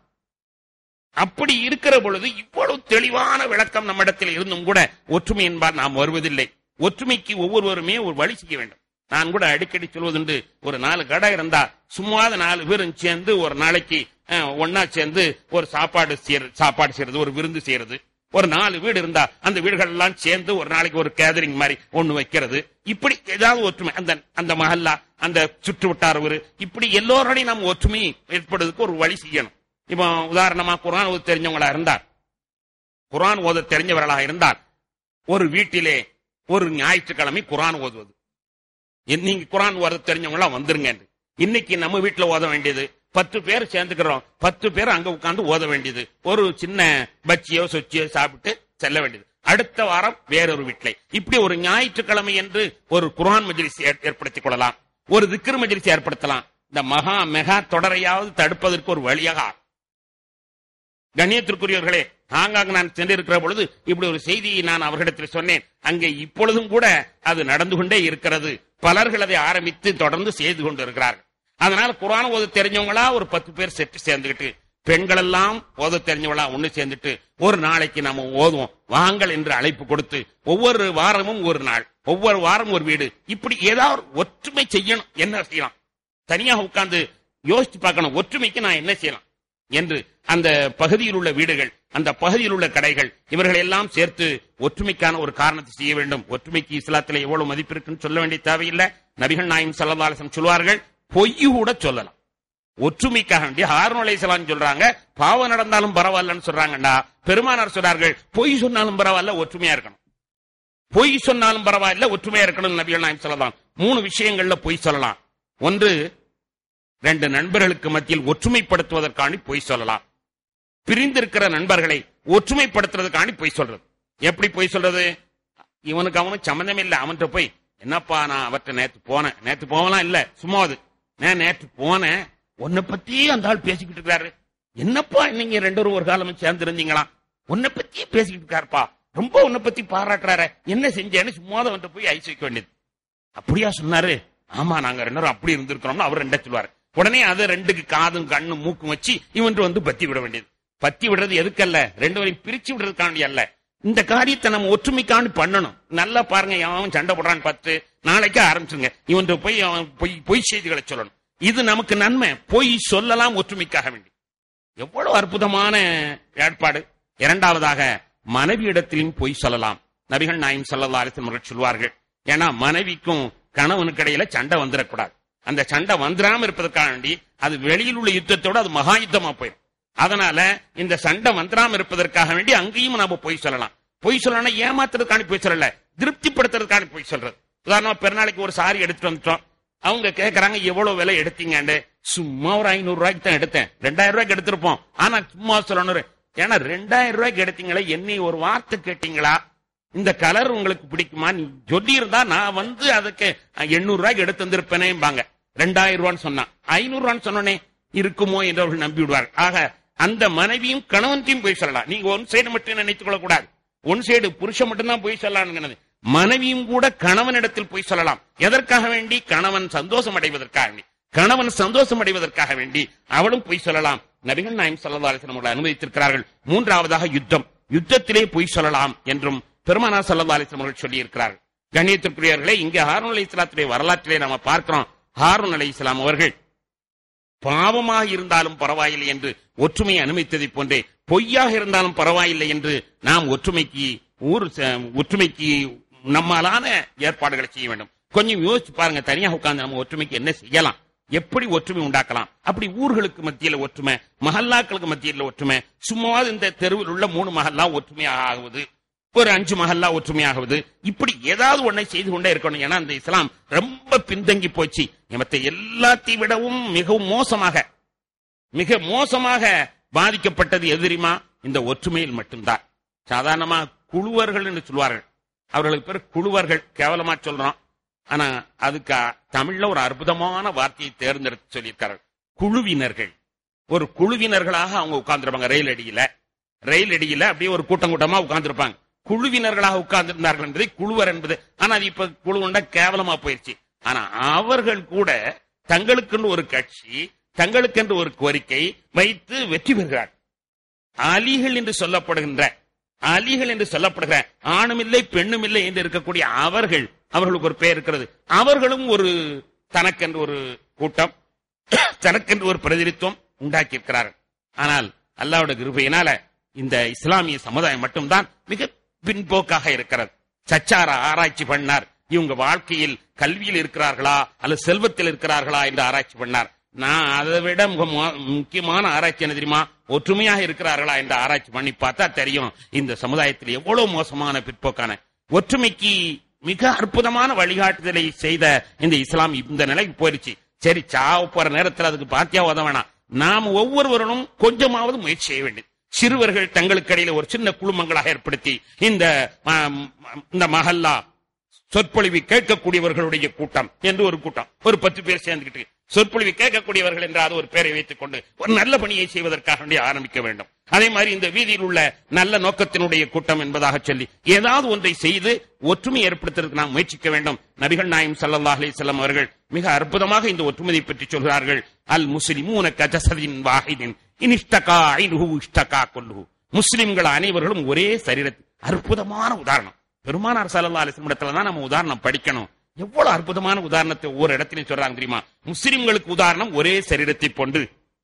அப்படி இருக்கிற பொழுது இவ்வளவு தெளிவான விளக்கம் நம்மிடத்தில் இருந்தும் கூட ஒற்றுமை என்பார் நாம் வருவதில்லை ஒற்றுமைக்கு ஒவ்வொருவருமே ஒரு வழி செய்ய வேண்டும் நான் கூட அடிக்கடி சொல்வதுண்டு ஒரு நாலு கடை இருந்தா சும்மாத நாலு பேரும் சேர்ந்து ஒரு நாளைக்கு அஹ், ஒண்ணா சேர்ந்து ஒரு சாப்பாடு செய்யறது சாப்பாடு செய்யறது ஒரு விருந்து செய்யறது ஒரு நாலு வீடு இருந்தா அந்த வீடுகள் எல்லாம் சேர்ந்து ஒரு நாளைக்கு ஒரு கேதரிங் மாதிரி ஒண்ணு வைக்கிறது இப்படி ஏதாவது ஒற்றுமை அந்த அந்த மஹல்லா அந்த சுற்று வட்டார ஊரு இப்படி எல்லோரோடையும் நாம் ஒற்றுமை ஏற்படுறதுக்கு ஒரு வழி செய்யணும் இப்போ உதாரணமா குரான் ஓத தெரிஞ்சவங்களா இருந்தார் குரான் ஓத தெரிஞ்சவர்களாக இருந்தால் ஒரு வீட்டிலே ஒரு ஞாயிற்றுக்கிழமை குரான் ஓதுவது இன் நீங்க குரான் ஓத தெரிஞ்சவங்க எல்லாம் வந்துருங்க இன்னைக்கு நம்ம வீட்டுல ஓத வேண்டியது பத்து பேர் சேர்ந்துக்கிறோம் பத்து பேர் அங்க உட்கார்ந்து ஓத வேண்டியது ஒரு சின்ன பச்சியோ சொச்சியோ சாப்பிட்டு செல்ல வேண்டியது அடுத்த வாரம் வேறொரு வீட்டிலே இப்படி ஒரு ஞாயிற்றுக்கிழமை என்று ஒரு குரான் மஜ்லிஸ் ஏற்- ஏற்படுத்திக் கொள்ளலாம் ஒரு திக்ர் மஜ்லிஸ் ஏற்படுத்தலாம் இந்த மகா மெகா தொடரையாவது தடுப்பதற்கு ஒரு வழியாக கண்ணியத்திற்குரியவர்களே ஹாங்காங் நான் சென்றிருக்கிற பொழுது இப்படி ஒரு செய்தியை நான் அவர்களிடத்தில் சொன்னேன் அங்கே இப்பொழுதும் கூட அது நடந்து கொண்டே இருக்கிறது பலர்கள் அதை ஆரம்பித்து தொடர்ந்து செய்து கொண்டிருக்கிறார்கள் அதனால குரான் ஓத தெரிஞ்சவங்களா ஒரு பத்து பேர் செட்டு சேர்ந்துக்கிட்டு பெண்கள் எல்லாம் ஓத தெரிஞ்சவங்களா ஒண்ணு சேர்ந்துட்டு ஒரு நாளைக்கு நம்ம ஓதுவோம் வாங்கள் என்று அழைப்பு கொடுத்து ஒவ்வொரு வாரமும் ஒரு நாள் ஒவ்வொரு வாரம் ஒரு வீடு இப்படி ஏதாவது ஒரு ஒற்றுமை செய்யணும் என்ன செய்யலாம் தனியாக உட்கார்ந்து யோசிச்சு பார்க்கணும் ஒற்றுமைக்கு நான் என்ன செய்யலாம் என்று அந்த பகுதியில் உள்ள வீடுகள் அந்த பகுதியில் உள்ள கடைகள் இவர்கள் எல்லாம் சேர்த்து ஒற்றுமைக்கான ஒரு காரணத்தை செய்ய வேண்டும் ஒற்றுமைக்கு இஸ்லாத்தில் எவ்வளவு மதிப்பு இருக்குன்னு சொல்ல வேண்டிய தேவையில்லை நபிகள் நாயம் சல்லல்லாஹு சொல்வார்கள் பொய் கூட சொல்லலாம் ஒற்றுமைக்காக வேண்டிய ஹாரூன் அலைஹிஸ்ஸலாம் சொல்றாங்க பாவம் நடந்தாலும் பரவாயில்லன்னு சொல்றாங்கடா பெருமானார் சொல்றார்கள் பொய் சொன்னாலும் பரவாயில்ல ஒற்றுமையா இருக்கணும் பொய் சொன்னாலும் பரவாயில்ல ஒற்றுமையா இருக்கணும் நபிகள் நாயம் சொல்லலாம் மூணு விஷயங்கள்ல பொய் சொல்லலாம் ஒன்று ரெண்டு நண்பர்களுக்கு மத்தியில் ஒற்றுமைப்படுத்துவதற்காண்டி பொய் சொல்லலாம் பிரிந்திருக்கிற நண்பர்களை ஒற்றுமைப்படுத்துறதுக்காண்டி பொய் சொல்றது எப்படி பொய் சொல்றது இவனுக்கு அவனுக்கு சம்மந்தமே இல்ல அவன்கிட்ட போய் என்னப்பா நான் அவர்கிட்ட நேத்து போனேன் நேத்து போகலாம் இல்ல சும்மா அது நான் நேற்று போனேன் உன்னை பத்தி அந்த ஆள் பேசிக்கிட்டு இருக்காரு என்னப்பா நீங்க ரெண்டு பேரும் ஒரு காலம் சேர்ந்து இருந்தீங்களா உன்னை பத்தியே பேசிக்கிட்டு இருக்காருப்பா ரொம்ப உன்னை பத்தி பாராட்டுறாரு என்ன செஞ்சேன்னு சும்மா அவன்கிட்ட போய் ஐஸ் வைக்க வேண்டியது அப்படியா சொன்னாரு ஆமா நாங்க ரெண்டு பேரும் அப்படி இருந்திருக்கிறோம்னு அவர் ரெண்ட சொல்லுவாரு உடனே அதை ரெண்டுக்கு காதும் கண்ணும் மூக்கும் வச்சு இவன்ட்டு வந்து பத்தி விட வேண்டியது பத்தி விடுறது எதுக்கல்ல ரெண்டு பேரையும் பிரிச்சு விடுறதுக்காண்டி அல்ல இந்த காரியத்தை நம்ம ஒற்றுமைக்காண்டி பண்ணணும் நல்லா பாருங்க அவன் சண்டை போடுறான்னு பார்த்து நாளைக்கு ஆரம்பிச்சுங்க இவன்ட்டு போய் அவன் பொய் பொய் செய்திகளை சொல்லணும் இது நமக்கு நன்மை பொய் சொல்லலாம் ஒற்றுமைக்காக வேண்டி எவ்வளவு அற்புதமான ஏற்பாடு இரண்டாவதாக மனைவியிடத்திலும் பொய் சொல்லலாம் நபிகள் நாயம் சல்லா அலிசன் சொல்வார்கள் ஏன்னா மனைவிக்கும் கணவனுக்கு இடையில சண்டை வந்துடக்கூடாது அந்த சண்டை வந்துடாம இருப்பதற்காக வேண்டி அது வெளியில் உள்ள யுத்தத்தோட அது மகா யுத்தமா போயிடும் அதனால இந்த சண்டை வந்துடாம இருப்பதற்காக வேண்டி அங்கேயும் நாம பொய் சொல்லலாம் பொய் சொல்லணும் ஏமாத்துறதுக்கான பொய் சொல்லல திருப்திப்படுத்துறதுக்கான பொய் சொல்றது உதாரணமா பெருநாளைக்கு ஒரு சாரி எடுத்துட்டு வந்துட்டோம் அவங்க கேக்குறாங்க எவ்வளவு விலை எடுத்தீங்கன்னு சும்மா ஒரு ஐநூறு ரூபாய்க்கு தான் எடுத்தேன் ரெண்டாயிரம் ரூபாய்க்கு எடுத்திருப்போம் ஆனா சும்மா சொல்லணும் ஏன்னா ரெண்டாயிரம் ரூபாய்க்கு எடுத்தீங்களா என்னை ஒரு வார்த்தை கேட்டீங்களா இந்த கலர் உங்களுக்கு பிடிக்குமா நீ சொல்லி இருந்தா நான் வந்து அதுக்கு எண்ணூறு ரூபாய்க்கு எடுத்து வந்திருப்பேனேம்பாங்க ரெண்டாயிரம் ரூபான்னு சொன்னா ஐநூறு ரூபான்னு சொன்னோனே இருக்குமோ என்று அவர்கள் நம்பி விடுவார்கள் ஆக அந்த மனைவியும் கணவன்த்தையும் போய் சொல்லலாம் நீங்க ஒன் சைடு மட்டும் நினைத்துக் கொள்ளக்கூடாது ஒன் சைடு புருஷன் மட்டும்தான் போய் சொல்லலாம் மனைவியும் கூட கணவனிடத்தில் போய் சொல்லலாம் எதற்காக வேண்டி கணவன் சந்தோஷம் அடைவதற்காக வேண்டி கணவன் சந்தோஷம் அடைவதற்காக வேண்டி அவளும் பொய் சொல்லலாம் நபிகள் நாயம் சல்லா அலிஸ்லாம் அவர்கள் அனுமதித்திருக்கிறார்கள் மூன்றாவதாக யுத்தம் யுத்தத்திலே பொய் சொல்லலாம் என்றும் பெருமானா சல்லா அலிஸ்லாம் அவர்கள் சொல்லி இருக்கிறார்கள் கண்ணியத்திற்குரியவர்களே இங்கே ஹாரூன் அலி இஸ்லாத்துடைய வரலாற்றிலே நாம பார்க்கிறோம் ஹாரூன் அலி இஸ்லாம் அவர்கள் பாவமாக இருந்தாலும் பரவாயில்லை என்று ஒற்றுமையை அனுமதித்ததைப் போன்றே பொய்யாக இருந்தாலும் பரவாயில்லை என்று நாம் ஒற்றுமைக்கு ஊர் ச- ஒற்றுமைக்கு நம்மாலான ஏற்பாடுகளை செய்ய வேண்டும் கொஞ்சம் யோசிச்சு பாருங்க தனியாக உட்கார்ந்து நம்ம ஒற்றுமைக்கு என்ன செய்யலாம் எப்படி ஒற்றுமை உண்டாக்கலாம் அப்படி ஊர்களுக்கு மத்தியில ஒற்றுமை மஹல்லாக்களுக்கு மத்தியில ஒற்றுமை சும்மாவது இந்த தெருவில் உள்ள மூணு மஹல்லா ஒற்றுமையாக ஆகுவது ஒரு அஞ்சு மஹல்லா ஒற்றுமையாகுவது இப்படி ஏதாவது ஒன்றை செய்து கொண்டே இருக்கணும் ஏன்னா அந்த இஸ்லாம் ரொம்ப பின்தங்கி போச்சு மற்ற எல்லாத்தையும் விடவும் மிகவும் மோசமாக மிக மோசமாக பாதிக்கப்பட்டது எது தெரியுமா இந்த ஒற்றுமையில் மட்டும்தான் சாதாரணமா குழுவர்கள் என்று சொல்வார்கள் அவர்களுக்கு பேர் குழுவர்கள் கேவலமா சொல்றோம் ஆனா அதுக்கு அ- தமிழ்ல ஒரு அற்புதமான வார்த்தையை தேர்ந்தெடுத்து சொல்லியிருக்கார்கள் குழுவினர்கள் ஒரு குழுவினர்களாக அவங்க உட்கார்ந்துருப்பாங்க ரயில் அடியில ரயில் அடியில அப்படியே ஒரு கூட்டம் கூட்டமா உட்கார்ந்துருப்பாங்க குழுவினர்களாக உட்கார்ந்திருந்தார்கள் என்பதை குழுவர் என்பது ஆனா அது இப்ப குழு உண்டா கேவலமா போயிருச்சு ஆனா அவர்கள் கூட தங்களுக்கென்று ஒரு கட்சி தங்களுக்கென்று ஒரு கோரிக்கை வைத்து வெற்றி பெறுகிறார் அலிகள் என்று சொல்லப்படுகின்ற அலிகள் என்று சொல்லப்படுகிற ஆணும் இல்லை பெண்ணும் இல்லை என்று இருக்கக்கூடிய அவர்கள் அவர்களுக்கு ஒரு பெயர் இருக்கிறது அவர்களும் ஒரு தனக்கென்று ஒரு கூட்டம் தனக்கென்று ஒரு பிரதிநிதித்துவம் உண்டாக்கி இருக்கிறார்கள் ஆனால் அல்லாவோட கிருபையினால இந்த இஸ்லாமிய சமுதாயம் மட்டும்தான் மிக பின்போக்காக இருக்கிறது சச்சாரா ஆராய்ச்சி பண்ணார் இவங்க வாழ்க்கையில் கல்வியில் இருக்கிறார்களா அல்லது செல்வத்தில் இருக்கிறார்களா என்று ஆராய்ச்சி பண்ணார் நான் அதை விட மிக மோ- முக்கியமான ஆராய்ச்சி என்ன தெரியுமா ஒற்றுமையாக இருக்கிறார்களா என்று ஆராய்ச்சி பண்ணி பார்த்தா தெரியும் இந்த சமுதாயத்தில் எவ்வளவு மோசமான பிற்போக்கான ஒற்றுமைக்கு மிக அற்புதமான வழிகாட்டுதலை செய்த இந்த இஸ்லாம் இந்த நிலைக்கு போயிருச்சு சரி சாவ போற நேரத்தில் அதுக்கு பாத்தியா உதவ வேணாம் நாம் ஒவ்வொருவரும் கொஞ்சமாவது முயற்சி செய்ய வேண்டியது சிறுவர்கள் தங்களுக்கு இடையில ஒரு சின்ன குழுமங்களாக ஏற்படுத்தி இந்த ஆம், இந்த மஹல்லா சொற்பொழிவு கேட்கக்கூடியவர்களுடைய கூட்டம் என்று ஒரு கூட்டம் ஒரு பத்து பேர் சேர்ந்துக்கிட்டு சொற்பொழிவு கேட்கக்கூடியவர்கள் என்றாவது ஒரு பேரை வைத்துக் கொண்டு ஒரு நல்ல பணியை செய்வதற்காக வேண்டி ஆரம்பிக்க வேண்டும் அதே மாதிரி இந்த வீதியில் உள்ள நல்ல நோக்கத்தினுடைய கூட்டம் என்பதாக சொல்லி ஏதாவது ஒன்றை செய்து ஒற்றுமை ஏற்படுத்துவதற்கு நாம் முயற்சிக்க வேண்டும் நபிகள் நாயம் ஸல்லல்லாஹு அலைஹி வஸல்லம் அவர்கள் மிக அற்புதமாக இந்த ஒற்றுமையை பற்றி சொல்கிறார்கள் அல் முஸ்லிமூன கஜசதின் வாஹிதின் இனிஷ்டகா ஐனுஹு இஷ்டகா கொல்லுஹு முஸ்லிம்கள் அனைவர்களும் ஒரே சரீரத்தில் அற்புதமான உதாரணம் பெருமானார் சல்லா அலிஸ்லமிடத்துல தான் நம்ம உதாரணம் படிக்கணும் எவ்வளவு அற்புதமான உதாரணத்தை ஒவ்வொரு இடத்திலையும் சொல்றாங்க தெரியுமா முஸ்லிம்களுக்கு உதாரணம் ஒரே சரீரத்தை போன்று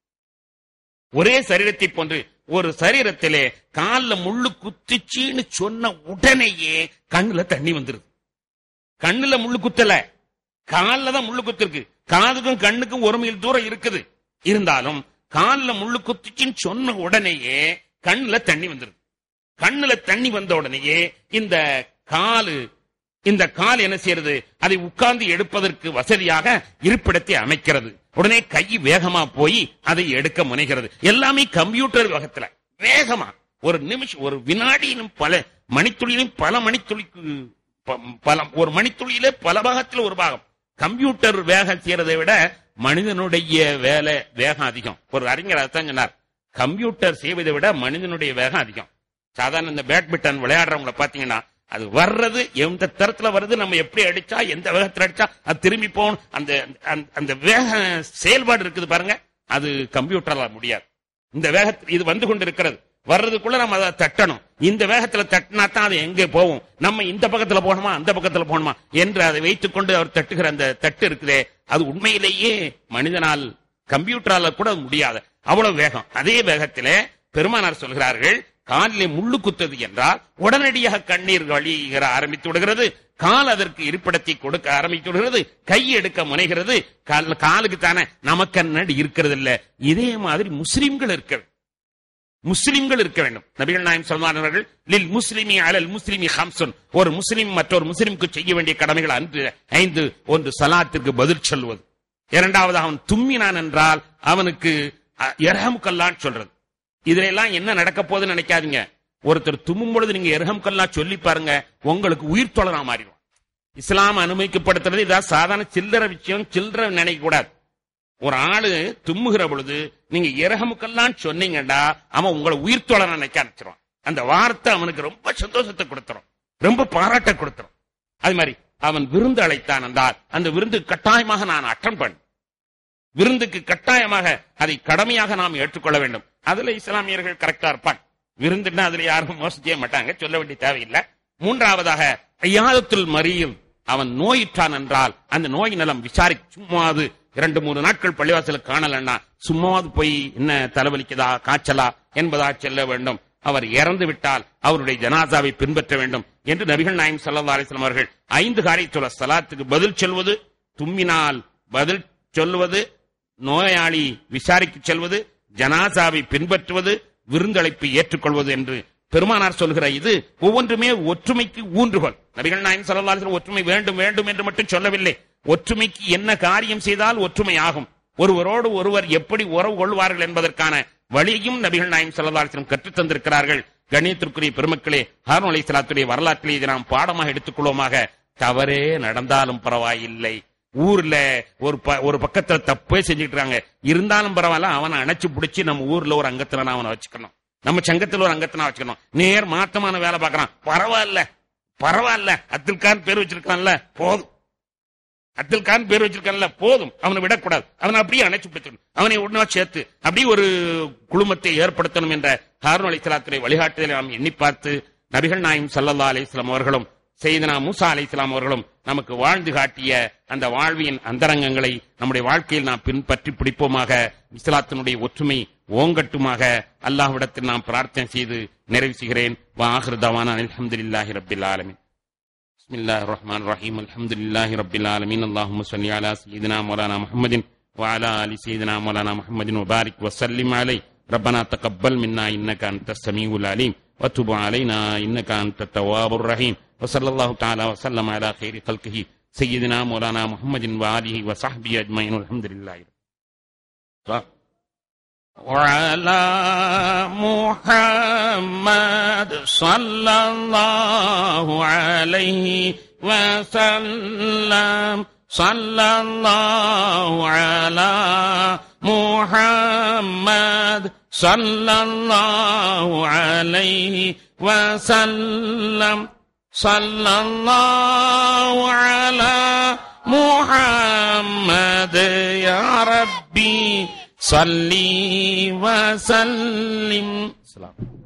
ஒரே சரீரத்தை போன்று ஒரு சரீரத்திலே கால்ல முள்ளு குத்திச்சின்னு சொன்ன உடனேயே கண்ணுல தண்ணி வந்துருது கண்ணுல முள்ளு குத்தல கால்ல தான் முள்ளு குத்திருக்கு காதுக்கும் கண்ணுக்கும் ஒரு மைல் தூரம் இருக்குது இருந்தாலும் கால்ல முள்ளு குத்திச்சின்னு சொன்ன உடனேயே கண்ணுல தண்ணி வந்துருது கண்ணுல தண்ணி வந்த உடனேயே இந்த காலு இந்த கால் என்ன செய்யறது அதை உட்கார்ந்து எடுப்பதற்கு வசதியாக இருப்பிடத்தை அமைக்கிறது உடனே கை வேகமா போய் அதை எடுக்க முனைகிறது எல்லாமே கம்ப்யூட்டர் வேகத்துல வேகமா ஒரு நிமிஷம் ஒரு வினாடியிலும் பல மணித்துளியிலும் பல மணித்துளிக்கு ப- பல ஒரு மணித்துளியிலே பல பாகத்தில் ஒரு பாகம் கம்ப்யூட்டர் வேகம் செய்யறதை விட மனிதனுடைய வேலை வேகம் அதிகம் ஒரு அறிஞர் அதான் சொன்னார் கம்ப்யூட்டர் செய்வதை விட மனிதனுடைய வேகம் அதிகம் சாதாரண இந்த பேட்மிண்டன் விளையாடுறவங்கள பாத்தீங்கன்னா அது வர்றது எந்த தரத்துல வருது நம்ம எப்படி அடிச்சா எந்த வேகத்துல அடிச்சா அது திரும்பி போகணும் அந்த அந்த- அந்த வேக செயல்பாடு இருக்குது பாருங்க அது கம்ப்யூட்டர்ல முடியாது இந்த வேகத்தில் இது வந்து கொண்டு இருக்கிறது வர்றதுக்குள்ள நம்ம அதை தட்டணும் இந்த வேகத்துல தட்டினா தான் அது எங்கே போகும் நம்ம இந்த பக்கத்துல போகணுமா அந்த பக்கத்துல போகணுமா என்று அதை வைத்துக் கொண்டு அவர் தட்டுகிற அந்த தட்டு இருக்குதே அது உண்மையிலேயே மனிதனால் கம்ப்யூட்டரால கூட முடியாது அவ்வளவு வேகம் அதே வேகத்திலே பெருமானார் சொல்கிறார்கள் காலிலே முள்ளு குத்தது என்றால் உடனடியாக கண்ணீர் வழிகிற ஆரம்பித்து விடுகிறது கால் அதற்கு இருப்பிடத்தை கொடுக்க ஆரம்பித்து விடுகிறது கை எடுக்க முனைகிறது கால்- காலுக்கு தானே நமக்கு நடி இருக்கிறது இல்ல இதே மாதிரி முஸ்லிம்கள் இருக்கிறது முஸ்லிம்கள் இருக்க வேண்டும் நபிகள் நாயம் சொல்வார்கள் லில் முஸ்லிமி அலல் முஸ்லிமி ஹம்சுன் ஒரு முஸ்லிம் மற்றொரு முஸ்லிமுக்கு செய்ய வேண்டிய கடமைகள் அன்று ஐந்து ஒன்று சலாத்திற்கு பதில் சொல்வது இரண்டாவது அவன் தும்மினான் என்றால் அவனுக்கு எரகம் கல்லான்னு சொல்றது இதுல எல்லாம் என்ன நடக்க போகுதுன்னு நினைக்காதீங்க ஒருத்தர் தும்மும் பொழுது நீங்க எரகம் கல்லா சொல்லி பாருங்க உங்களுக்கு உயிர் தொழனா மாறிடும் இஸ்லாம் அனுமதிக்கப்படுத்துறது இதான் சாதாரண சில்லற விஷயம் சில்லற நினைக்க கூடாது ஒரு ஆளு தும்முகிற பொழுது நீங்க இரகமுக்கெல்லாம் சொன்னீங்கடா அவன் உங்களை உயிர் தோழ நினைக்க ஆரம்பிச்சிருவான் அந்த வார்த்தை அவனுக்கு ரொம்ப சந்தோஷத்தை கொடுத்துரும் ரொம்ப பாராட்ட கொடுத்துரும் அது மாதிரி அவன் விருந்து அழைத்தான் என்றால் அந்த விருந்து கட்டாயமாக நான் அட்டன் பண்ண விருந்துக்கு கட்டாயமாக அதை கடமையாக நாம் ஏற்றுக்கொள்ள வேண்டும் அதுல இஸ்லாமியர்கள் கரெக்டா இருப்பாங்க விருந்துன்னா அதுல யாரும் மோசம் செய்ய மாட்டாங்க சொல்ல வேண்டிய தேவையில்லை மூன்றாவதாக ஐயாதத்தில் மறியில் அவன் நோயிற்றான் என்றால் அந்த நோய் நலம் விசாரி சும்மாது இரண்டு மூணு நாட்கள் பள்ளிவாசலுக்கு காணலன்னா சும்மாவது போய் என்ன தலைவலிக்குதா காய்ச்சலா என்பதா செல்ல வேண்டும் அவர் இறந்து விட்டால் அவருடைய ஜனாசாவை பின்பற்ற வேண்டும் என்று நபிகள் நாயம் சல்லா அலிஸ்லாம் அவர்கள் ஐந்து காரியத்துள்ள சலாத்துக்கு பதில் சொல்வது தும்மினால் பதில் சொல்வது நோயாளி விசாரிக்க செல்வது ஜனாசாவை பின்பற்றுவது விருந்தழைப்பு ஏற்றுக்கொள்வது என்று பெருமானார் சொல்கிற இது ஒவ்வொன்றுமே ஒற்றுமைக்கு ஊன்றுகோல் நபிகள் நாயம் சல்லா ஒற்றுமை வேண்டும் வேண்டும் என்று மட்டும் சொல்லவில்லை ஒற்றுமைக்கு என்ன காரியம் செய்தால் ஒற்றுமை ஆகும் ஒருவரோடு ஒருவர் எப்படி உறவு கொள்வார்கள் என்பதற்கான வழியும் நபிகள் நாயம் சல்லாஸ்லம் கற்றுத் தந்திருக்கிறார்கள் கணியத்திற்குரிய பெருமக்களே ஹாரூன் அலி சலாத்துடைய வரலாற்றிலே இதை நாம் பாடமாக எடுத்துக்கொள்வோமாக தவறே நடந்தாலும் பரவாயில்லை ஊர்ல ஒரு ஒரு பக்கத்துல தப்பே செஞ்சுட்டு இருக்காங்க இருந்தாலும் பரவாயில்ல அவனை அணைச்சு பிடிச்சி நம்ம ஊர்ல ஒரு அங்கத்துல அவனை வச்சுக்கணும் நம்ம சங்கத்துல ஒரு அங்கத்தினா வச்சுக்கணும் நேர் மாத்தமான வேலை பார்க்கறான் பரவாயில்ல பரவாயில்ல அப்துல் கான் பேர் வச்சிருக்கான்ல போதும் அப்துல் கான் பேர் வச்சிருக்கான்ல போதும் அவனை விடக்கூடாது அவனை அப்படியே அணைச்சு பிடிக்கணும் அவனை உடனே சேர்த்து அப்படியே ஒரு குழுமத்தை ஏற்படுத்தணும் என்ற ஹாரூன் அலி சலாத்துடைய வழிகாட்டுதலை நாம் எண்ணி பார்த்து நபிகள் நாயம் சல்லல்லா அலிஸ்லாம் அவர்களும் செய்தனா மூசா அலி இஸ்லாம் அவர்களும் நமக்கு வாழ்ந்து காட்டிய அந்த வாழ்வியின் அந்தரங்கங்களை நம்முடைய வாழ்க்கையில் நாம் பின்பற்றி பிடிப்போமாக இஸ்லாத்தினுடைய ஒற்றுமை ஓங்கட்டுமாக அல்லாஹ்விடத்தில் நாம் பிரார்த்தனை செய்து நிறைவு செய்கிறேன் வாஹிருதவான அலமதுல்லாஹி ரபில் ஆலமின் بسم الله الرحمن الرحيم الحمد لله رب العالمين اللهم صل على سيدنا مولانا محمد وعلى ال سيدنا مولانا محمد وبارك وسلم عليه ربنا تقبل منا انك انت السميع العليم وتب علينا انك انت التواب الرحيم وصلى الله تعالى وسلم على خير خلقه سيدنا مولانا محمد واله وصحبه اجمعين والحمد لله وعلى محمد صلى الله عليه وسلم صلى الله على محمد صلى الله عليه وسلم صلى الله على محمد يا ربي صلي وسلم سلام